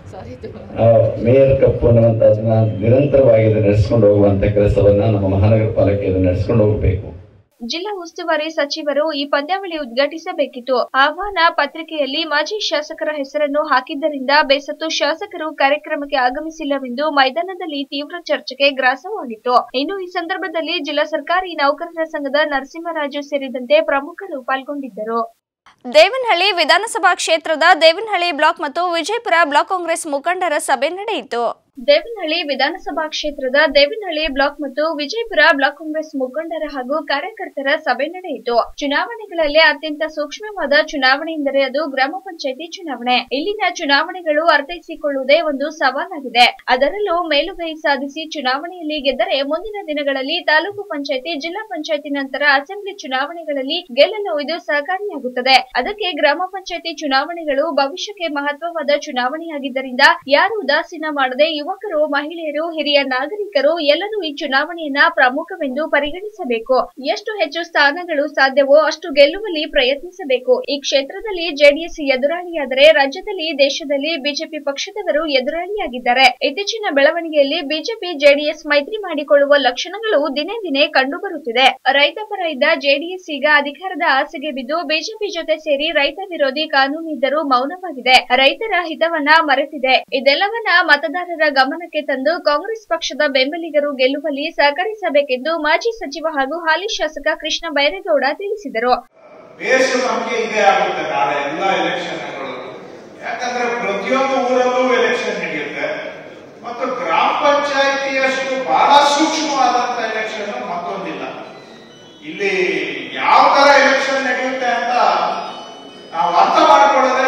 ಆ, ಮೇಯರ್ ಕಪ್ ಅನ್ನುವಂಥದ್ದನ್ನ ನಿರಂತರವಾಗಿ ಇದು ನಡೆಸ್ಕೊಂಡು ಹೋಗುವಂಥ ಕೆಲಸವನ್ನ ನಮ್ಮ ಮಹಾನಗರ ಪಾಲಿಕೆ ಇದು ನಡೆಸ್ಕೊಂಡು ಹೋಗಬೇಕು ಜಿಲ್ಲಾ ಉಸ್ತುವಾರಿ ಸಚಿವರು ಈ ಪಂದ್ಯಾವಳಿ ಉದ್ಘಾಟಿಸಬೇಕಿತ್ತು ಆಹ್ವಾನ ಪತ್ರಿಕೆಯಲ್ಲಿ ಮಾಜಿ ಶಾಸಕರ ಹೆಸರನ್ನು ಹಾಕಿದ್ದರಿಂದ ಬೇಸತ್ತು ಶಾಸಕರು ಕಾರ್ಯಕ್ರಮಕ್ಕೆ ಆಗಮಿಸಿಲ್ಲವೆಂದು ಮೈದಾನದಲ್ಲಿ ತೀವ್ರ ಚರ್ಚೆಗೆ ಗ್ರಾಸವಾಗಿತ್ತು ಇನ್ನು ಈ ಸಂದರ್ಭದಲ್ಲಿ ಜಿಲ್ಲಾ ಸರ್ಕಾರಿ ನೌಕರರ ಸಂಘದ ನರಸಿಂಹರಾಜು ಸೇರಿದಂತೆ ಪ್ರಮುಖರು ಪಾಲ್ಗೊಂಡಿದ್ದರು ದೇವನಹಳ್ಳಿ ವಿಧಾನಸಭಾ ಕ್ಷೇತ್ರದ ದೇವನಹಳ್ಳಿ ಬ್ಲಾಕ್ ಮತ್ತು ವಿಜಯಪುರ ಬ್ಲಾಕ್ ಕಾಂಗ್ರೆಸ್ ಮುಖಂಡರ ಸಭೆ ನಡೆಯಿತು ದೇವನಹಳ್ಳಿ ವಿಧಾನಸಭಾ ಕ್ಷೇತ್ರದ ದೇವನಹಳ್ಳಿ ಬ್ಲಾಕ್ ಮತ್ತು ವಿಜಯಪುರ ಬ್ಲಾಕ್ ಕಾಂಗ್ರೆಸ್ ಮುಖಂಡರ ಹಾಗೂ ಕಾರ್ಯಕರ್ತರ ಸಭೆ ನಡೆಯಿತು ಚುನಾವಣೆಗಳಲ್ಲಿ ಅತ್ಯಂತ ಸೂಕ್ಷ್ಮವಾದ ಚುನಾವಣೆ ಎಂದರೆ ಅದು ಗ್ರಾಮ ಪಂಚಾಯಿತಿ ಚುನಾವಣೆ ಇಲ್ಲಿನ ಚುನಾವಣೆಗಳು ಅರ್ಥೈಸಿಕೊಳ್ಳುವುದೇ ಒಂದು ಸವಾಲಾಗಿದೆ ಅದರಲ್ಲೂ ಮೇಲುಗೈ ಸಾಧಿಸಿ ಚುನಾವಣೆಯಲ್ಲಿ ಗೆದ್ದರೆ ಮುಂದಿನ ದಿನಗಳಲ್ಲಿ ತಾಲೂಕು ಪಂಚಾಯಿತಿ ಜಿಲ್ಲಾ ಪಂಚಾಯಿತಿ ನಂತರ ಅಸೆಂಬ್ಲಿ ಚುನಾವಣೆಗಳಲ್ಲಿ ಗೆಲ್ಲಲು ಇದು ಸಹಕಾರಿಯಾಗುತ್ತದೆ ಅದಕ್ಕೆ ಗ್ರಾಮ ಪಂಚಾಯಿತಿ ಚುನಾವಣೆಗಳು ಭವಿಷ್ಯಕ್ಕೆ ಮಹತ್ವವಾದ ಚುನಾವಣೆಯಾಗಿದ್ದರಿಂದ ಯಾರು ಉದಾಸೀನ ಮಾಡದೆ ಯುವಕರು ಮಹಿಳೆಯರು ಹಿರಿಯ ನಾಗರಿಕರು ಎಲ್ಲರೂ ಈ ಚುನಾವಣೆಯನ್ನ ಪ್ರಮುಖವೆಂದು ಪರಿಗಣಿಸಬೇಕು ಎಷ್ಟು ಹೆಚ್ಚು ಸ್ಥಾನಗಳು ಸಾಧ್ಯವೋ ಅಷ್ಟು ಗೆಲ್ಲುವಲ್ಲಿ ಪ್ರಯತ್ನಿಸಬೇಕು ಈ ಕ್ಷೇತ್ರದಲ್ಲಿ ಜೆಡಿಎಸ್ ಎದುರಾಳಿಯಾದರೆ ರಾಜ್ಯದಲ್ಲಿ ದೇಶದಲ್ಲಿ ಬಿಜೆಪಿ ಪಕ್ಷದವರು ಎದುರಾಳಿಯಾಗಿದ್ದಾರೆ ಇತ್ತೀಚಿನ ಬೆಳವಣಿಗೆಯಲ್ಲಿ ಬಿಜೆಪಿ ಜೆಡಿಎಸ್ ಮೈತ್ರಿ ಮಾಡಿಕೊಳ್ಳುವ ಲಕ್ಷಣಗಳು ದಿನೇ ದಿನೇ ಕಂಡುಬರುತ್ತಿದೆ ರೈತ ಪರ ಇದ್ದ ಜೆಡಿಎಸ್ ಈಗ ಅಧಿಕಾರದ ಆಸೆಗೆ ಬಿದ್ದು ಬಿಜೆಪಿ ಜೊತೆ ಸೇರಿ ರೈತ ವಿರೋಧಿ ಕಾನೂನು ಇದ್ದರೂ ಮೌನವಾಗಿದೆ ರೈತರ ಹಿತವನ್ನ ಮರೆತಿದೆ ಇದೆಲ್ಲವನ್ನ ಮತದಾರರ ಗಮನಕ್ಕೆ ತಂದು ಕಾಂಗ್ರೆಸ್ ಪಕ್ಷದ ಬೆಂಬಲಿಗರು ಗೆಲ್ಲುವಲ್ಲಿ ಸಹಕರಿಸಬೇಕೆಂದು ಮಾಜಿ ಸಚಿವ ಹಾಗೂ ಹಾಲಿ ಶಾಸಕ ಕೃಷ್ಣ ಬೈರೇಗೌಡ ತಿಳಿಸಿದರು ಬೇಸು ನಮಗೆ ಇದೇ ಆಗುತ್ತೆ ನಾಳೆ ಎಲ್ಲ ಎಲೆಕ್ಷನ್ಗಳು ಯಾಕಂದ್ರೆ ಪ್ರತಿಯೊಂದು ಊರಲ್ಲೂ ಎಲೆಕ್ಷನ್ ನಡೆಯುತ್ತೆ ಮತ್ತು ಗ್ರಾಮ ಪಂಚಾಯಿತಿಯಷ್ಟು ಬಹಳ ಸೂಕ್ಷ್ಮವಾದಂತ ಎಲೆಕ್ಷನ್ ಮತ್ತೊಂದಿಲ್ಲ ಇಲ್ಲಿ ಯಾವ ತರ ಎಲೆಕ್ಷನ್ ನಡೆಯುತ್ತೆ ಅಂತ ನಾವು ಅರ್ಥ ಮಾಡ್ಕೊಳ್ಳೋದೇ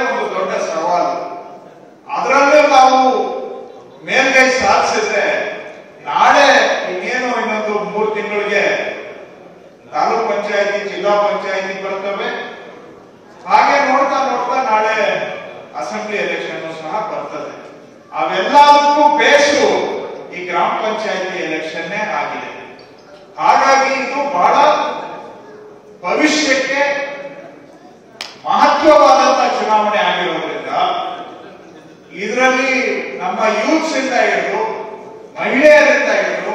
ತಿಂಗಳಿಗೆ ತಾಲೂಕ್ ಪಂಚಾಯತಿ ಜಿಲ್ಲಾ ಪಂಚಾಯತಿ ಬರ್ತವೆ ಹಾಗೆ ನೋಡ್ತಾ ನೋಡ್ತಾ ನಾಳೆ ಅಸೆಂಬ್ಲಿ ಎಲೆಕ್ಷನ್ ಸಹ ಬರ್ತದೆ ಅವೆಲ್ಲದಕ್ಕೂ ಬೇಸು ಈ ಗ್ರಾಮ ಪಂಚಾಯತಿ ಎಲೆಕ್ಷನ್ ಆಗಿದೆ ಹಾಗಾಗಿ ಇದು ಬಹಳ ಭವಿಷ್ಯಕ್ಕೆ ಮಹತ್ವವಾದಂತಹ ಚುನಾವಣೆ ಆಗಿರೋದ್ರಿಂದ ಇದರಲ್ಲಿ ನಮ್ಮ ಯೂತ್ಸ್ ಇಂದ ಹಿಡಿದು ಮಹಿಳೆಯರಿಂದ ಹಿಡಿದು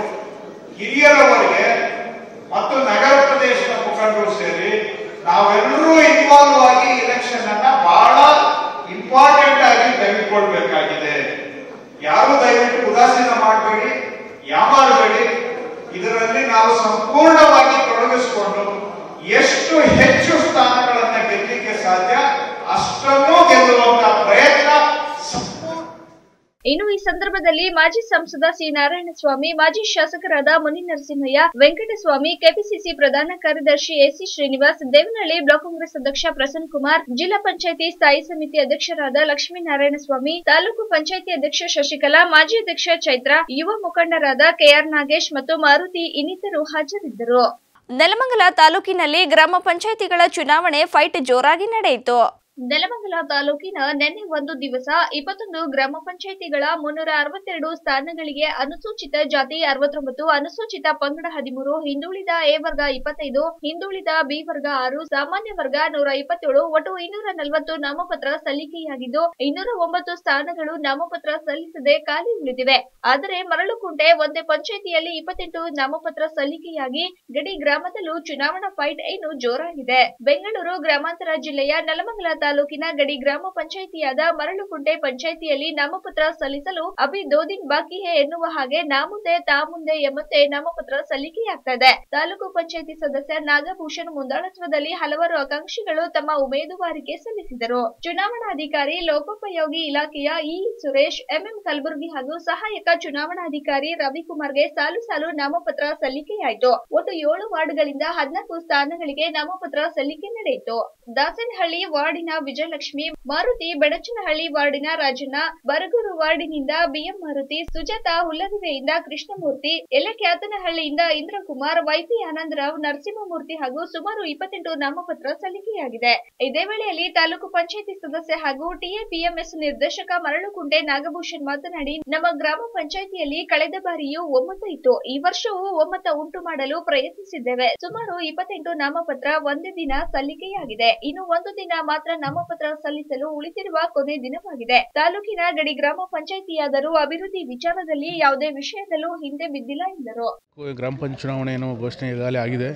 ಹಿರಿಯರವರೆಗೆ ಮತ್ತು ನಗರ ಪ್ರದೇಶದ ಮುಖಂಡರು ಸೇರಿ ನಾವೆಲ್ಲರೂ ಇನ್ವಾಲ್ವ್ ಆಗಿ ಇಲೆಕ್ಷನ್ ಅನ್ನ ಬಹಳ ಇಂಪಾರ್ಟೆಂಟ್ ಆಗಿ ತೆಗೆದುಕೊಳ್ಬೇಕಾಗಿದೆ ಯಾರು ದಯವಿಟ್ಟು ಉದಾಸೀನ ಮಾಡಬೇಡಿ ಯಾಮಾರಬೇಡಿ ಇದರಲ್ಲಿ ನಾವು ಸಂಪೂರ್ಣವಾಗಿ ತೊಡಗಿಸಿಕೊಂಡು ಎಷ್ಟು ಹೆಚ್ಚು ಸ್ಥಾನಗಳನ್ನ ಗೆಲ್ಲಲಿಕ್ಕೆ ಸಾಧ್ಯ ಅಷ್ಟನ್ನೂ ಗೆಲ್ಲುವಂತ ಪ್ರಯತ್ನ ಸಂಪೂರ್ಣ ಇನ್ನು ಈ ಸಂದರ್ಭದಲ್ಲಿ ಮಾಜಿ ಸಂಸದ ಸಿ ನಾರಾಯಣಸ್ವಾಮಿ ಮಾಜಿ ಶಾಸಕರಾದ ಮುನಿ ನರಸಿಂಹಯ್ಯ ವೆಂಕಟಸ್ವಾಮಿ ಕೆಪಿಸಿಸಿ ಪ್ರಧಾನ ಕಾರ್ಯದರ್ಶಿ ಎಸಿ ಶ್ರೀನಿವಾಸ್ ದೇವನಹಳ್ಳಿ ಬ್ಲಾಕ್ ಕಾಂಗ್ರೆಸ್ ಅಧ್ಯಕ್ಷ ಪ್ರಸನ್ನ ಕುಮಾರ್ ಜಿಲ್ಲಾ ಪಂಚಾಯಿತಿ ಸ್ಥಾಯಿ ಸಮಿತಿ ಅಧ್ಯಕ್ಷರಾದ ಲಕ್ಷ್ಮೀನಾರಾಯಣಸ್ವಾಮಿ ತಾಲೂಕು ಪಂಚಾಯಿತಿ ಅಧ್ಯಕ್ಷ ಶಶಿಕಲಾ ಮಾಜಿ ಅಧ್ಯಕ್ಷ ಚೈತ್ರ ಯುವ ಮುಖಂಡರಾದ ಕೆಆರ್ ನಾಗೇಶ್ ಮತ್ತು ಮಾರುತಿ ಇನ್ನಿತರು ಹಾಜರಿದ್ದರು ನೆಲಮಂಗಲ ತಾಲೂಕಿನಲ್ಲಿ ಗ್ರಾಮ ಪಂಚಾಯಿತಿಗಳ ಚುನಾವಣೆ ಫೈಟ್ ಜೋರಾಗಿ ನಡೆಯಿತು ನೆಲಮಂಗಲ ತಾಲೂಕಿನ ನಿನ್ನೆ ಒಂದು ದಿವಸ ಇಪ್ಪತ್ತೊಂದು ಗ್ರಾಮ ಪಂಚಾಯಿತಿಗಳ ಮುನ್ನೂರ ಅರವತ್ತೆರಡು ಸ್ಥಾನಗಳಿಗೆ ಅನುಸೂಚಿತ ಜಾತಿ ಅರವತ್ತೊಂಬತ್ತು ಅನುಸೂಚಿತ ಪಂಗಡ ಹದಿಮೂರು ಹಿಂದುಳಿದ ಎ ವರ್ಗ ಇಪ್ಪತ್ತೈದು ಹಿಂದುಳಿದ ಬಿ ವರ್ಗ ಆರು ಸಾಮಾನ್ಯ ವರ್ಗ ನೂರ ಇಪ್ಪತ್ತೇಳು ಒಟ್ಟು ಇನ್ನೂರ ನಲವತ್ತು ನಾಮಪತ್ರ ಸಲ್ಲಿಕೆಯಾಗಿದ್ದು ಇನ್ನೂರ ಒಂಬತ್ತು ಸ್ಥಾನಗಳು ನಾಮಪತ್ರ ಸಲ್ಲಿಸದೆ ಖಾಲಿ ಉಳಿದಿವೆ ಆದರೆ ಮರಳುಕುಂಟೆ ಒಂದೇ ಪಂಚಾಯಿತಿಯಲ್ಲಿ ಇಪ್ಪತ್ತೆಂಟು ನಾಮಪತ್ರ ಸಲ್ಲಿಕೆಯಾಗಿ ಗಡಿ ಗ್ರಾಮದಲ್ಲೂ ಚುನಾವಣಾ ಫೈಟ್ ಏನು ಜೋರಾಗಿದೆ ಬೆಂಗಳೂರು ಗ್ರಾಮಾಂತರ ಜಿಲ್ಲೆಯ ನೆಲಮಂಗಲ ತಾಲೂಕಿನ ಗಡಿ ಗ್ರಾಮ ಪಂಚಾಯಿತಿಯಾದ ಮರಳುಕುಂಟೆ ಪಂಚಾಯಿತಿಯಲ್ಲಿ ನಾಮಪತ್ರ ಸಲ್ಲಿಸಲು ಅಭಿ ದೋದಿನ್ ಬಾಕಿ ಹೇ ಎನ್ನುವ ಹಾಗೆ ನಾ ಮುಂದೆ ತಾ ಮುಂದೆ ಎಂಬಂತೆ ನಾಮಪತ್ರ ಸಲ್ಲಿಕೆಯಾಗ್ತಾ ಇದೆ ತಾಲೂಕು ಪಂಚಾಯಿತಿ ಸದಸ್ಯ ನಾಗಭೂಷಣ್ ಮುಂದಾಳತ್ವದಲ್ಲಿ ಹಲವಾರು ಆಕಾಂಕ್ಷಿಗಳು ತಮ್ಮ ಉಮೇದುವಾರಿಕೆ ಸಲ್ಲಿಸಿದರು ಚುನಾವಣಾಧಿಕಾರಿ ಲೋಕೋಪಯೋಗಿ ಇಲಾಖೆಯ ಇ ಸುರೇಶ್ ಎಂಎಂ ಕಲಬುರ್ಗಿ ಹಾಗೂ ಸಹಾಯಕ ಚುನಾವಣಾಧಿಕಾರಿ ರವಿಕುಮಾರ್ಗೆ ಸಾಲು ಸಾಲು ನಾಮಪತ್ರ ಸಲ್ಲಿಕೆಯಾಯಿತು ಒಟ್ಟು ಏಳು ವಾರ್ಡ್ಗಳಿಂದ ಹದಿನಾಲ್ಕು ಸ್ಥಾನಗಳಿಗೆ ನಾಮಪತ್ರ ಸಲ್ಲಿಕೆ ನಡೆಯಿತು ದಾಸನಹಳ್ಳಿ ವಾರ್ಡಿನ ವಿಜಯಲಕ್ಷ್ಮಿ ಮಾರುತಿ ಬೆಡಚನಹಳ್ಳಿ ವಾರ್ಡಿನ ರಾಜಣ್ಣ ಬರಗೂರು ವಾರ್ಡಿನಿಂದ ಬಿಎಂ ಮಾರುತಿ ಸುಜಾತ ಹುಲ್ಲದಿವೆಯಿಂದ ಕೃಷ್ಣಮೂರ್ತಿ ಎಲೆಕ್ಯಾತನಹಳ್ಳಿಯಿಂದ ಇಂದ್ರಕುಮಾರ್ ವೈಪಿ ಆನಂದರಾವ್ ನರಸಿಂಹಮೂರ್ತಿ ಹಾಗೂ ಸುಮಾರು ಇಪ್ಪತ್ತೆಂಟು ನಾಮಪತ್ರ ಸಲ್ಲಿಕೆಯಾಗಿದೆ ಇದೇ ವೇಳೆಯಲ್ಲಿ ತಾಲೂಕು ಪಂಚಾಯಿತಿ ಸದಸ್ಯ ಹಾಗೂ ಟಿಎಪಿಎಂಎಸ್ ನಿರ್ದೇಶಕ ಮರಳುಕುಂಟೆ ನಾಗಭೂಷಣ್ ಮಾತನಾಡಿ ನಮ್ಮ ಗ್ರಾಮ ಪಂಚಾಯಿತಿಯಲ್ಲಿ ಕಳೆದ ಬಾರಿಯೂ ಒಮ್ಮತ ಇತ್ತು ಈ ವರ್ಷವೂ ಒಮ್ಮತ ಉಂಟು ಮಾಡಲು ಪ್ರಯತ್ನಿಸಿದ್ದೇವೆ ಸುಮಾರು ಇಪ್ಪತ್ತೆಂಟು ನಾಮಪತ್ರ ಒಂದೇ ದಿನ ಸಲ್ಲಿಕೆಯಾಗಿದೆ ಇನ್ನು ಒಂದು ದಿನ ಮಾತ್ರ ನಾಮಪತ್ರ ಸಲ್ಲಿಸಲು ಉಳಿದಿರುವ ಕೊನೆ ದಿನವಾಗಿದೆ ತಾಲೂಕಿನ ಗಡಿ ಗ್ರಾಮ ಪಂಚಾಯಿತಿಯಾದರೂ ಅಭಿವೃದ್ಧಿ ವಿಚಾರದಲ್ಲಿ ಯಾವುದೇ ವಿಷಯದಲ್ಲೂ ಹಿಂದೆ ಬಿದ್ದಿಲ್ಲ ಎಂದರು ಗ್ರಾಮ ಪಂಚಾಯತ್ ಚುನಾವಣೆ ಏನೋ ಘೋಷಣೆ ಈಗಾಗಲೇ ಆಗಿದೆ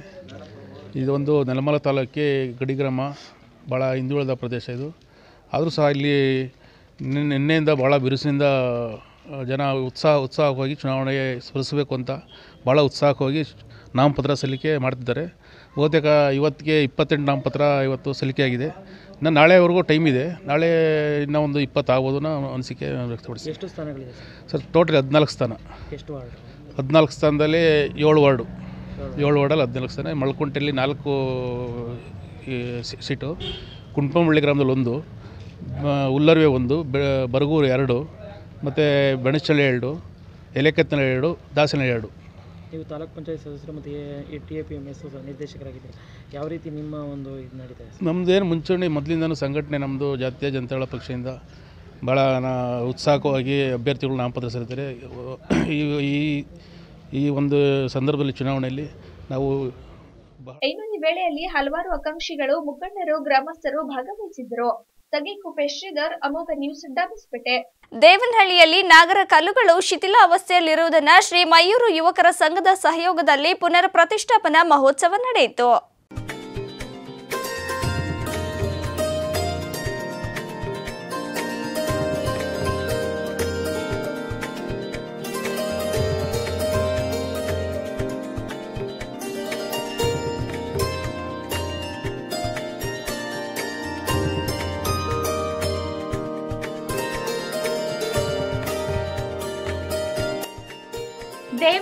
ಇದೊಂದು ನೆಲಮಲ ತಾಲೂಕಿಗೆ ಗಡಿ ಗ್ರಾಮ ಭಾಳ ಹಿಂದುಳಿದ ಪ್ರದೇಶ ಇದು ಆದರೂ ಸಹ ಇಲ್ಲಿ ನಿನ್ನೆ- ನಿನ್ನೆಯಿಂದ ಭಾಳ ಬಿರುಸಿನಿಂದ ಆ, ಜನ ಉತ್ಸಾಹ ಉತ್ಸಾಹವಾಗಿ ಚುನಾವಣೆಗೆ ಸ್ಪರ್ಧಿಸಬೇಕು ಅಂತ ಭಾಳ ಉತ್ಸಾಹವಾಗಿ ನಾಮಪತ್ರ ಸಲ್ಲಿಕೆ ಮಾಡ್ತಿದ್ದಾರೆ ಬಹುತೇಕ ಇವತ್ತಿಗೆ ಇಪ್ಪತ್ತೆಂಟು ನಾಮಪತ್ರ ಇವತ್ತು ಸಲ್ಲಿಕೆಯಾಗಿದೆ ಇನ್ನು ನಾಳೆವರೆಗೂ ಟೈಮ್ ಇದೆ ನಾಳೆ ಇನ್ನೂ ಒಂದು ಇಪ್ಪತ್ತು ಆಗ್ಬೋದು ಅನ್ನೋ ಅನಿಸಿಕೆ ವ್ಯಕ್ತಪಡಿಸಿ ಎಷ್ಟು ಸ್ಥಾನಗಳಿದೆ ಸರ್ ಟೋಟಲ್ ಹದಿನಾಲ್ಕು ಸ್ಥಾನ ಎಷ್ಟು ವಾರ್ಡ್ ಹದಿನಾಲ್ಕು ಸ್ಥಾನದಲ್ಲಿ ಏಳು ವಾರ್ಡು ಏಳು ವಾರ್ಡಲ್ಲಿ ಹದಿನಾಲ್ಕು ಸ್ಥಾನ ಮಳ್ಕುಂಟೆಯಲ್ಲಿ ನಾಲ್ಕು ಈ ಸಿ- ಸೀಟು ಕುಂಟಮಳ್ಳಿ ಗ್ರಾಮದಲ್ಲಿ ಒಂದು ಮ- ಉಲ್ಲರ್ವೆ ಒಂದು ಬೆ ಬರಗೂರು ಎರಡು ಮತ್ತು ಬೆಣಚಳ್ಳಿ ಎರಡು ಎಲೆಕೆತ್ತನ ಎರಡು ದಾಸನ ಎರಡು ನೀವು ತಾಲೂಕ್ ಪಂಚಾಯತ್ ಸದಸ್ಯರು ಮತ್ತು T A P M S ನಿರ್ದೇಶಕರಾಗಿದ್ದೀರಿ ಯಾವ ರೀತಿ ನಿಮ್ಮ ಒಂದು ಇದು ನಡೀತಾ ಇದೆ ನಮ್ಮದೇನು ಮುಂಚೂಣಿ ಮೊದಲಿಂದನೂ ಸಂಘಟನೆ ನಮ್ಮದು ಜಾತೀಯ ಜನತಾದಳ ಪಕ್ಷದಿಂದ ಭಾಳ ನಾ ಉತ್ಸಾಹವಾಗಿ ಅಭ್ಯರ್ಥಿಗಳು ನಾಮಪತ್ರ ಸಲ್ಲಿದ್ದಾರೆ ಈ ಈ ಈ ಒಂದು ಸಂದರ್ಭದಲ್ಲಿ ಚುನಾವಣೆಯಲ್ಲಿ ನಾವು ಬಹಳ ಇನ್ನು ಈ ವೇಳೆಯಲ್ಲಿ ಹಲವಾರು ಆಕಾಂಕ್ಷಿಗಳು ಮುಖಂಡರು ಗ್ರಾಮಸ್ಥರು ಭಾಗವಹಿಸಿದ್ದರು ತಗೀಕುಪೆ ಶ್ರೀಧರ್ ಅಮೋಘ ನ್ಯೂಸ್ ಡಾಬಸ್ಪೇಟೆ ದೇವನಹಳ್ಳಿಯಲ್ಲಿ ನಾಗರ ಕಲ್ಲುಗಳು ಶಿಥಿಲ ಅವಸ್ಥೆಯಲ್ಲಿರುವುದನ್ನು ಶ್ರೀ ಮಯೂರು ಯುವಕರ ಸಂಘದ ಸಹಯೋಗದಲ್ಲಿ ಪುನರ್ ಪ್ರತಿಷ್ಠಾಪನಾ ಮಹೋತ್ಸವ ನಡೆಯಿತು ದೇವನಹಳ್ಳಿ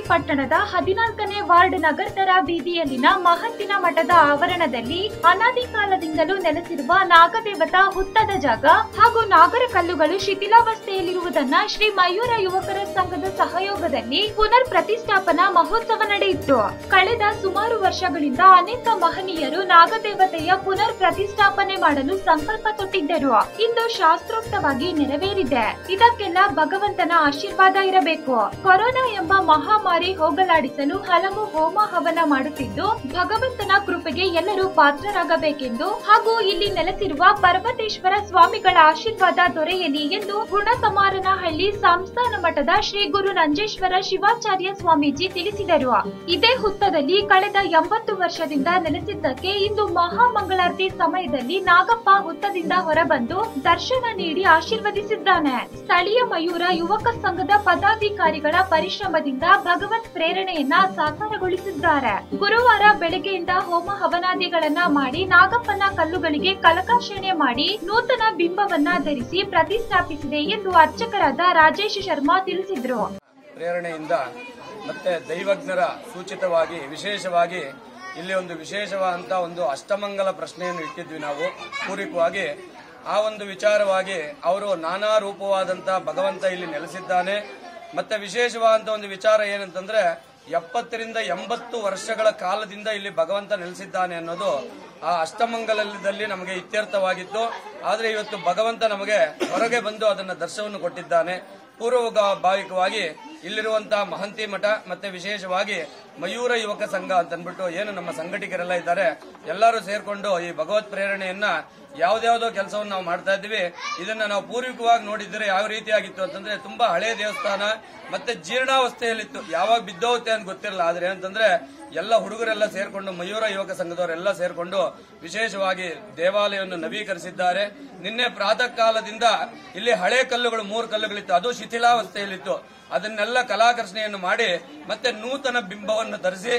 ಪಟ್ಟಣದ ಹದಿನಾಲ್ಕನೇ ವಾರ್ಡ್ ನಗರತರ ಬೀದಿಯಲ್ಲಿನ ಮಹಂತಿನ ಮಠದ ಆವರಣದಲ್ಲಿ ಅನಾದಿ ಕಾಲದಿಂದಲೂ ನೆಲೆಸಿರುವ ನಾಗದೇವತಾ ಹುತ್ತದ ಜಾಗ ಹಾಗೂ ನಾಗರ ಕಲ್ಲುಗಳು ಶಿಥಿಲಾವಸ್ಥೆಯಲ್ಲಿರುವುದನ್ನ ಶ್ರೀ ಮಯೂರ ಯುವಕರ ಸಂಘದ ಸಹಯೋಗದಲ್ಲಿ ಪುನರ್ ಪ್ರತಿಷ್ಠಾಪನಾ ಮಹೋತ್ಸವ ನಡೆಯಿತು ಕಳೆದ ಸುಮಾರು ವರ್ಷಗಳಿಂದ ಅನೇಕ ಮಹನೀಯರು ನಾಗದೇವತೆಯ ಪುನರ್ ಪ್ರತಿಷ್ಠಾಪನೆ ಮಾಡಲು ಸಂಕಲ್ಪ ತೊಟ್ಟಿದ್ದರು ಇಂದು ಶಾಸ್ತ್ರೋಕ್ತವಾಗಿ ನೆರವೇರಿದೆ ಇದಕ್ಕೆಲ್ಲ ಭಗವಂತನ ಆಶೀರ್ವಾದ ಇರಬೇಕು ಕೊರೋನಾ ಎಂಬ ಮಹಾಮಾರಿ ಹೋಗಲಾಡಿಸಲು ಹಲವು ಹೋಮ ಹವನ ಮಾಡುತ್ತಿದ್ದು ಭಗವಂತನ ಕೃಪೆಗೆ ಎಲ್ಲರೂ ಪಾತ್ರರಾಗಬೇಕೆಂದು ಹಾಗೂ ಇಲ್ಲಿ ನೆಲೆಸಿರುವ ಪರ್ವತೇಶ್ವರ ಸ್ವಾಮಿಗಳ ಆಶೀರ್ವಾದ ದೊರೆಯಲಿ ಎಂದು ಗುಣಸಮಾರನಹಳ್ಳಿ ಸಂಸ್ಥಾನ ಮಠದ ಶ್ರೀ ಗುರು ನಂಜೇಶ್ವರ ಶಿವಾಚಾರ್ಯ ಸ್ವಾಮೀಜಿ ತಿಳಿಸಿದರು ಇದೇ ಹುತ್ತದಲ್ಲಿ ಕಳೆದ ಎಂಬತ್ತು ವರ್ಷದಿಂದ ನೆಲೆಸಿದ್ದಕ್ಕೆ ಇಂದು ಮಹಾಮಂಗಳಾರತಿ ಸಮಯದಲ್ಲಿ ನಾಗಪ್ಪ ಹುತ್ತದಿಂದ ಹೊರಬಂದು ದರ್ಶನ ನೀಡಿ ಆಶೀರ್ವದಿಸಿದ್ದಾನೆ ಸ್ಥಳೀಯ ಮಯೂರ ಯುವಕ ಸಂಘದ ಪದಾಧಿಕಾರಿಗಳ ಪರಿಶ್ರಮದಿಂದ ಭಗವತ್ ಪ್ರೇರಣೆಯನ್ನ ಸಾಕಾರಗೊಳಿಸಿದ್ದಾರೆ ಗುರುವಾರ ಬೆಳಗ್ಗೆಯಿಂದ ಹೋಮ ಹವನಾದಿಗಳನ್ನ ಮಾಡಿ ನಾಗಪ್ಪನ ಕಲ್ಲುಗಳಿಗೆ ಕಲಕಾಶಣೆ ಮಾಡಿ ನೂತನ ಬಿಂಬವನ್ನ ಧರಿಸಿ ಪ್ರತಿಷ್ಠಾಪಿಸಿದೆ ಎಂದು ಅರ್ಚಕರಾದ ರಾಜೇಶ್ ಶರ್ಮಾ ತಿಳಿಸಿದ್ರು ಪ್ರೇರಣೆಯಿಂದ ಮತ್ತೆ ದೈವಜ್ಞರ ಸೂಚಿತವಾಗಿ ವಿಶೇಷವಾಗಿ ಇಲ್ಲಿ ಒಂದು ವಿಶೇಷವಾದಂಥ ಒಂದು ಅಷ್ಟಮಂಗಲ ಪ್ರಶ್ನೆಯನ್ನು ಇಟ್ಟಿದ್ವಿ ನಾವು ಪೂರ್ವಿಕವಾಗಿ ಆ ಒಂದು ವಿಚಾರವಾಗಿ ಅವರು ನಾನಾ ರೂಪವಾದಂಥ ಭಗವಂತ ಇಲ್ಲಿ ನೆಲೆಸಿದ್ದಾನೆ ಮತ್ತೆ ವಿಶೇಷವಾದಂಥ ಒಂದು ವಿಚಾರ ಏನಂತಂದ್ರೆ ಎಪ್ಪತ್ತರಿಂದ ಎಂಬತ್ತು ವರ್ಷಗಳ ಕಾಲದಿಂದ ಇಲ್ಲಿ ಭಗವಂತ ನೆಲೆಸಿದ್ದಾನೆ ಅನ್ನೋದು ಆ ಅಷ್ಟಮಂಗಲದಲ್ಲಿ ನಮಗೆ ಇತ್ಯರ್ಥವಾಗಿತ್ತು ಆದರೆ ಇವತ್ತು ಭಗವಂತ ನಮಗೆ ಹೊರಗೆ ಬಂದು ಅದನ್ನ ದರ್ಶನವನ್ನು ಕೊಟ್ಟಿದ್ದಾನೆ ಪೂರ್ವಭಾವಿಕವಾಗಿ ಇಲ್ಲಿರುವಂತಹ ಮಹಂತಿ ಮಠ ಮತ್ತೆ ವಿಶೇಷವಾಗಿ ಮಯೂರ ಯುವಕ ಸಂಘ ಅಂತ ಅಂದ್ಬಿಟ್ಟು ಏನು ನಮ್ಮ ಸಂಘಟಕರೆಲ್ಲ ಇದ್ದಾರೆ ಎಲ್ಲರೂ ಸೇರ್ಕೊಂಡು ಈ ಭಗವತ್ ಪ್ರೇರಣೆಯನ್ನ ಯಾವ್ದ್ಯಾವ್ದೋ ಕೆಲಸವನ್ನು ನಾವು ಮಾಡ್ತಾ ಇದ್ದೀವಿ ಇದನ್ನ ನಾವು ಪೂರ್ವಿಕವಾಗಿ ನೋಡಿದ್ರೆ ಯಾವ ರೀತಿಯಾಗಿತ್ತು ಅಂತಂದ್ರೆ ತುಂಬಾ ಹಳೆ ದೇವಸ್ಥಾನ ಮತ್ತೆ ಜೀರ್ಣಾವಸ್ಥೆಯಲ್ಲಿತ್ತು ಯಾವಾಗ ಬಿದ್ದೋಗುತ್ತೆ ಅಂತ ಗೊತ್ತಿರಲ್ಲ ಆದ್ರೆ ಏನಂತಂದ್ರೆ ಎಲ್ಲ ಹುಡುಗರೆಲ್ಲ ಸೇರ್ಕೊಂಡು ಮಯೂರ ಯುವಕ ಸಂಘದವರೆಲ್ಲ ಸೇರ್ಕೊಂಡು ವಿಶೇಷವಾಗಿ ದೇವಾಲಯವನ್ನು ನವೀಕರಿಸಿದ್ದಾರೆ ನಿನ್ನೆ ಪ್ರಾತಃ ಕಾಲದಿಂದ ಇಲ್ಲಿ ಹಳೆ ಕಲ್ಲುಗಳು ಮೂರು ಕಲ್ಲುಗಳಿತ್ತು ಅದು ಶಿಥಿಲಾವಸ್ಥೆಯಲ್ಲಿತ್ತು ಅದನ್ನೆಲ್ಲ ಕಲಾಕರ್ಷಣೆಯನ್ನು ಮಾಡಿ ಮತ್ತೆ ನೂತನ ಬಿಂಬವನ್ನು ಧರಿಸಿ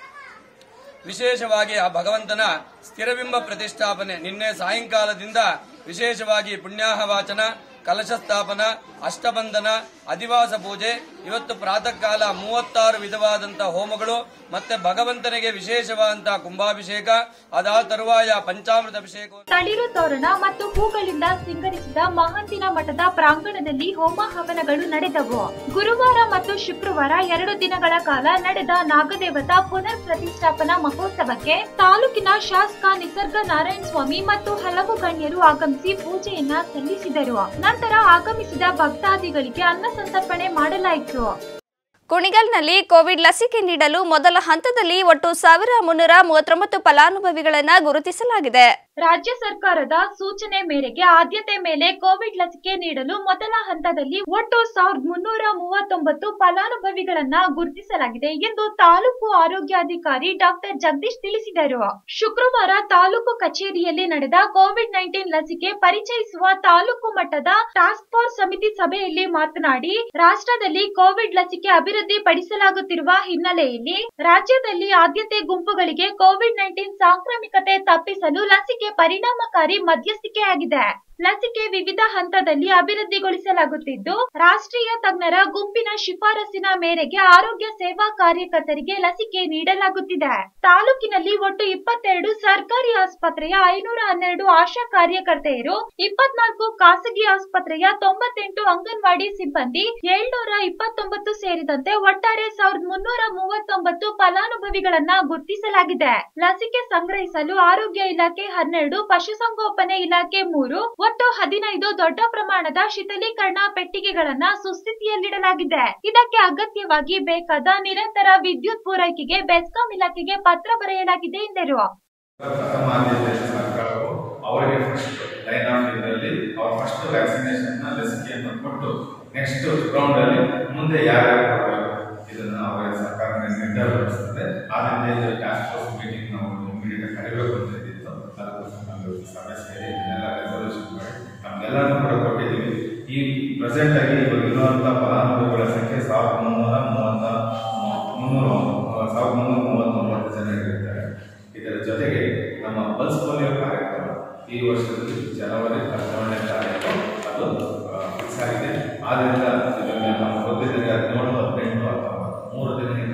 ವಿಶೇಷವಾಗಿ ಆ ಭಗವಂತನ ಸ್ಥಿರಬಿಂಬ ಪ್ರತಿಷ್ಠಾಪನೆ ನಿನ್ನೆ ಸಾಯಂಕಾಲದಿಂದ ವಿಶೇಷವಾಗಿ ಪುಣ್ಯಾಹ ವಾಚನ ಕಲಶ ಸ್ಥಾಪನ ಅಷ್ಟಬಂಧನ ಅಧಿವಾಸ ಪೂಜೆ ಇವತ್ತು ಪ್ರಾತಃ ಕಾಲ ಮೂವತ್ತಾರು ವಿಧವಾದಂತಹ ಹೋಮಗಳು ಮತ್ತೆ ಭಗವಂತನಿಗೆ ವಿಶೇಷವಾದಂತಹ ಕುಂಭಾಭಿಷೇಕ ಅದಾದ ತರುವಾಯ ಪಂಚಾಮೃತ ಅಭಿಷೇಕ ತಳಿರು ತೋರಣ ಮತ್ತು ಹೂಗಳಿಂದ ಸಿಂಗರಿಸಿದ ಮಹಂತಿನ ಮಠದ ಪ್ರಾಂಗಣದಲ್ಲಿ ಹೋಮ ಹವನಗಳು ನಡೆದವು ಗುರುವಾರ ಮತ್ತು ಶುಕ್ರವಾರ ಎರಡು ದಿನಗಳ ಕಾಲ ನಡೆದ ನಾಗದೇವತಾ ಪುನರ್ ಪ್ರತಿಷ್ಠಾಪನಾ ಮಹೋತ್ಸವಕ್ಕೆ ತಾಲೂಕಿನ ಶಾಸಕ ನಿಸರ್ಗ ನಾರಾಯಣ ಸ್ವಾಮಿ ಮತ್ತು ಹಲವು ಗಣ್ಯರು ಆಗಮಿಸಿ ಪೂಜೆಯನ್ನ ಸಲ್ಲಿಸಿದರು ನಂತರ ಆಗಮಿಸಿದ ಭಕ್ತಾದಿಗಳಿಗೆ ಅನ್ನ ಸಂತರ್ಪಣೆ ಮಾಡಲಾಯಿತು ಕುಣಿಗಲ್ನಲ್ಲಿ ಕೋವಿಡ್ ಲಸಿಕೆ ನೀಡಲು ಮೊದಲ ಹಂತದಲ್ಲಿ ಒಟ್ಟು ಸಾವಿರ ಮುನ್ನೂರ ಮೂವತ್ತೊಂಬತ್ತು ಫಲಾನುಭವಿಗಳನ್ನು ಗುರುತಿಸಲಾಗಿದೆ ರಾಜ್ಯ ಸರ್ಕಾರದ ಸೂಚನೆ ಮೇರೆಗೆ ಆದ್ಯತೆ ಮೇಲೆ ಕೋವಿಡ್ ಲಸಿಕೆ ನೀಡಲು ಮೊದಲ ಹಂತದಲ್ಲಿ ಒಟ್ಟು ಸಾವಿರದ ಮುನ್ನೂರ ಮೂವತ್ತೊಂಬತ್ತು ಫಲಾನುಭವಿಗಳನ್ನ ಗುರುತಿಸಲಾಗಿದೆ ಎಂದು ತಾಲೂಕು ಆರೋಗ್ಯಾಧಿಕಾರಿ ಡಾಕ್ಟರ್ ಜಗದೀಶ್ ತಿಳಿಸಿದರು ಶುಕ್ರವಾರ ತಾಲೂಕು ಕಚೇರಿಯಲ್ಲಿ ನಡೆದ ಕೋವಿಡ್ ನೈನ್ಟೀನ್ ಲಸಿಕೆ ಪರಿಚಯಿಸುವ ತಾಲೂಕು ಮಟ್ಟದ ಟಾಸ್ಕ್ ಫೋರ್ಸ್ ಸಮಿತಿ ಸಭೆಯಲ್ಲಿ ಮಾತನಾಡಿ ರಾಷ್ಟ್ರದಲ್ಲಿ ಕೋವಿಡ್ ಲಸಿಕೆ ಅಭಿವೃದ್ಧಿ ಪಡಿಸಲಾಗುತ್ತಿರುವ ಹಿನ್ನೆಲೆಯಲ್ಲಿ ರಾಜ್ಯದಲ್ಲಿ ಆದ್ಯತೆ ಗುಂಪುಗಳಿಗೆ ಕೋವಿಡ್ ನೈನ್ಟೀನ್ ಸಾಂಕ್ರಾಮಿಕತೆ ತಪ್ಪಿಸಲು ಲಸಿಕೆ ಪರಿಣಾಮಕಾರಿ ಮಧ್ಯಸ್ಥಿಕೆಯಾಗಿದೆ ಲಸಿಕೆ ವಿವಿಧ ಹಂತದಲ್ಲಿ ಅಭಿವೃದ್ಧಿಗೊಳಿಸಲಾಗುತ್ತಿದ್ದು ರಾಷ್ಟ್ರೀಯ ತಜ್ಞರ ಗುಂಪಿನ ಶಿಫಾರಸಿನ ಮೇರೆಗೆ ಆರೋಗ್ಯ ಸೇವಾ ಕಾರ್ಯಕರ್ತರಿಗೆ ಲಸಿಕೆ ನೀಡಲಾಗುತ್ತಿದೆ ತಾಲೂಕಿನಲ್ಲಿ ಒಟ್ಟು ಇಪ್ಪತ್ತೆರಡು ಸರ್ಕಾರಿ ಆಸ್ಪತ್ರೆಯ ಐನೂರ ಹನ್ನೆರಡು ಆಶಾ ಕಾರ್ಯಕರ್ತೆಯರು ಇಪ್ಪತ್ನಾಲ್ಕು ಖಾಸಗಿ ಆಸ್ಪತ್ರೆಯ ತೊಂಬತ್ತೆಂಟು ಅಂಗನವಾಡಿ ಸಿಬ್ಬಂದಿ ಏಳ್ನೂರ ಇಪ್ಪತ್ತೊಂಬತ್ತು ಸೇರಿದಂತೆ ಒಟ್ಟಾರೆ ಸಾವಿರದ ಮುನ್ನೂರ ಮೂವತ್ತೊಂಬತ್ತು ಫಲಾನುಭವಿಗಳನ್ನ ಗುರುತಿಸಲಾಗಿದೆ ಲಸಿಕೆ ಸಂಗ್ರಹಿಸಲು ಆರೋಗ್ಯ ಇಲಾಖೆ ಹನ್ನೆರಡು ಪಶುಸಂಗೋಪನೆ ಇಲಾಖೆ ಮೂರು ಒಟ್ಟು ಹದಿನೈದು ದೊಡ್ಡ ಪ್ರಮಾಣದ ಶೀತಲೀಕರಣ ಪೆಟ್ಟಿಗೆಗಳನ್ನ ಸುಸ್ಥಿತಿಯಲ್ಲಿಡಲಾಗಿದೆ ಇದಕ್ಕೆ ಅಗತ್ಯವಾಗಿ ಬೇಕಾದ ನಿರಂತರ ವಿದ್ಯುತ್ ಪೂರೈಕೆಗೆ ಬೆಸ್ಕಾಂ ಇಲಾಖೆಗೆ ಪತ್ರ ಬರೆಯಲಾಗಿದೆ ಎಂದರು ಪ್ರಥಮ ಆದ್ಯತೆ ಸರ್ಕಾರವು ಅವರಿಗೆ ಫಸ್ಟ್ ಲೈನ್ ಆಫ್ ಇದರಲ್ಲಿ ಅವ್ರ ಫಸ್ಟ್ ವ್ಯಾಕ್ಸಿನೇಷನ್ ಲಸಿಕೆಯನ್ನು ಕೊಟ್ಟು ನೆಕ್ಸ್ಟ್ ರೌಂಡ್ ಅಲ್ಲಿ ಮುಂದೆ ಯಾರ್ಯಾರು ಕೊಡಬೇಕು ಇದನ್ನ ಅವರ ಸರ್ಕಾರ ನಿರ್ಧಾರಗೊಳಿಸುತ್ತದೆ ಆದ್ರಿಂದ ಇದು ಟಾಸ್ಕ್ ಫೋರ್ಸ್ ಮೀಟಿಂಗ್ ನಾವು ಇಮಿಡಿಯೇಟ್ ಕರಿಬೇಕು ಅಂತ ಇದ್ದಿತ್ತು ಅದಕ್ಕೋಸ್ಕರ ನಾವು ಈ ಸಭೆ ಸೇರಿ ಇದನ್ನೆಲ್ಲ ರೆಸಲ್ಯೂಷನ್ ಮಾಡಿ ನಮ್ಗೆಲ್ಲರೂ ಕೂಡ ಕೊಟ್ಟಿದ್ದೀವಿ ಈ ಪ್ರೆಸೆಂಟ್ ಆಗಿ ಇವಾಗ ಇರುವಂತಹ ಫಲಾನುಭವಿಗಳ ಸಂಖ್ಯೆ ಸಾವಿರದ ಮುನ್ನೂರ ಮೂವತ್ತ ಮುನ್ನೂರ ಸಾವಿರದ ಮುನ್ನೂರ ಮೂವತ್ತೊಂಬತ್ತು ಜನ ಇರ್ತಾರೆ ಇದರ ಜೊತೆಗೆ ನಮ್ಮ ಪಲ್ಸ್ ಪೋಲಿಯೋ ಕಾರ್ಯಕ್ರಮ ಈ ವರ್ಷದಲ್ಲಿ ಜನವರಿ ಹದಿನೇಳನೇ ತಾರೀಕು ಅದು ಫಿಕ್ಸ್ ಆಗಿದೆ ಆದ್ದರಿಂದ ಇದನ್ನು ನಾವು ಗೊತ್ತಿದ್ದಂಗೆ ಹದಿನೇಳು ಹದಿನೆಂಟು ಹತ್ತೊಂಬತ್ತು ಮೂರು ದಿನ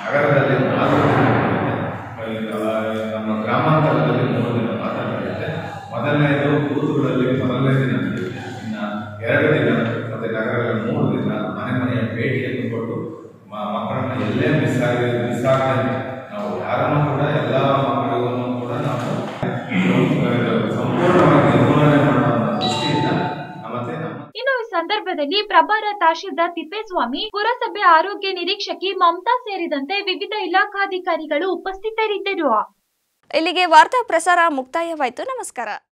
ನಗರದಲ್ಲಿ ನಾಲ್ಕು ದಿನ ನಡೆಯುತ್ತೆ ಈಗ ನಮ್ಮ ಗ್ರಾಮಾಂತರದಲ್ಲಿ ಮೂರು ದಿನ ಮಾತ್ರ ನಡೆಯುತ್ತೆ ಮೊದಲನೇದು ಬೂತ್ಗಳಲ್ಲಿ ಮೊದಲನೇ ದಿನ ನಡೆಯುತ್ತೆ ಇನ್ನು ಎರಡು ದಿನ ಮತ್ತೆ ನಗರದಲ್ಲಿ ಮೂರು ದಿನ ಮನೆ ಮನೆಯ ಭೇಟಿಯನ್ನು ಕೊಟ್ಟು ಮ- ಮಕ್ಕಳನ್ನ ಎಲ್ಲೇ ಮಿಸ್ ಆಗಿ ಮಿಸ್ ಆಗದೆ ನಾವು ಯಾರನ್ನು ಕೂಡ ಎಲ್ಲ ಮಕ್ಕಳಿಗೂ ಕೂಡ ನಾವು ಇದು ಸಂಪೂರ್ಣವಾಗಿ ನಿರ್ಮೂಲನೆ ಮಾಡುವ ದೃಷ್ಟಿಯಿಂದ ಮತ್ತೆ ನಮ್ಮ ಇನ್ನು ಈ ಸಂದರ್ಭದಲ್ಲಿ ಪ್ರಭಾರ ತಹಶೀಲ್ದಾರ್ ತಿಪ್ಪೇಸ್ವಾಮಿ ಪುರಸಭೆ ಆರೋಗ್ಯ ನಿರೀಕ್ಷಕಿ ಮಮತಾ ಸೇರಿದಂತೆ ವಿವಿಧ ಇಲಾಖಾಧಿಕಾರಿಗಳು ಉಪಸ್ಥಿತರಿದ್ದರು ಇಲ್ಲಿಗೆ ವಾರ್ತಾ ಪ್ರಸಾರ ಮುಕ್ತಾಯವಾಯಿತು ನಮಸ್ಕಾರ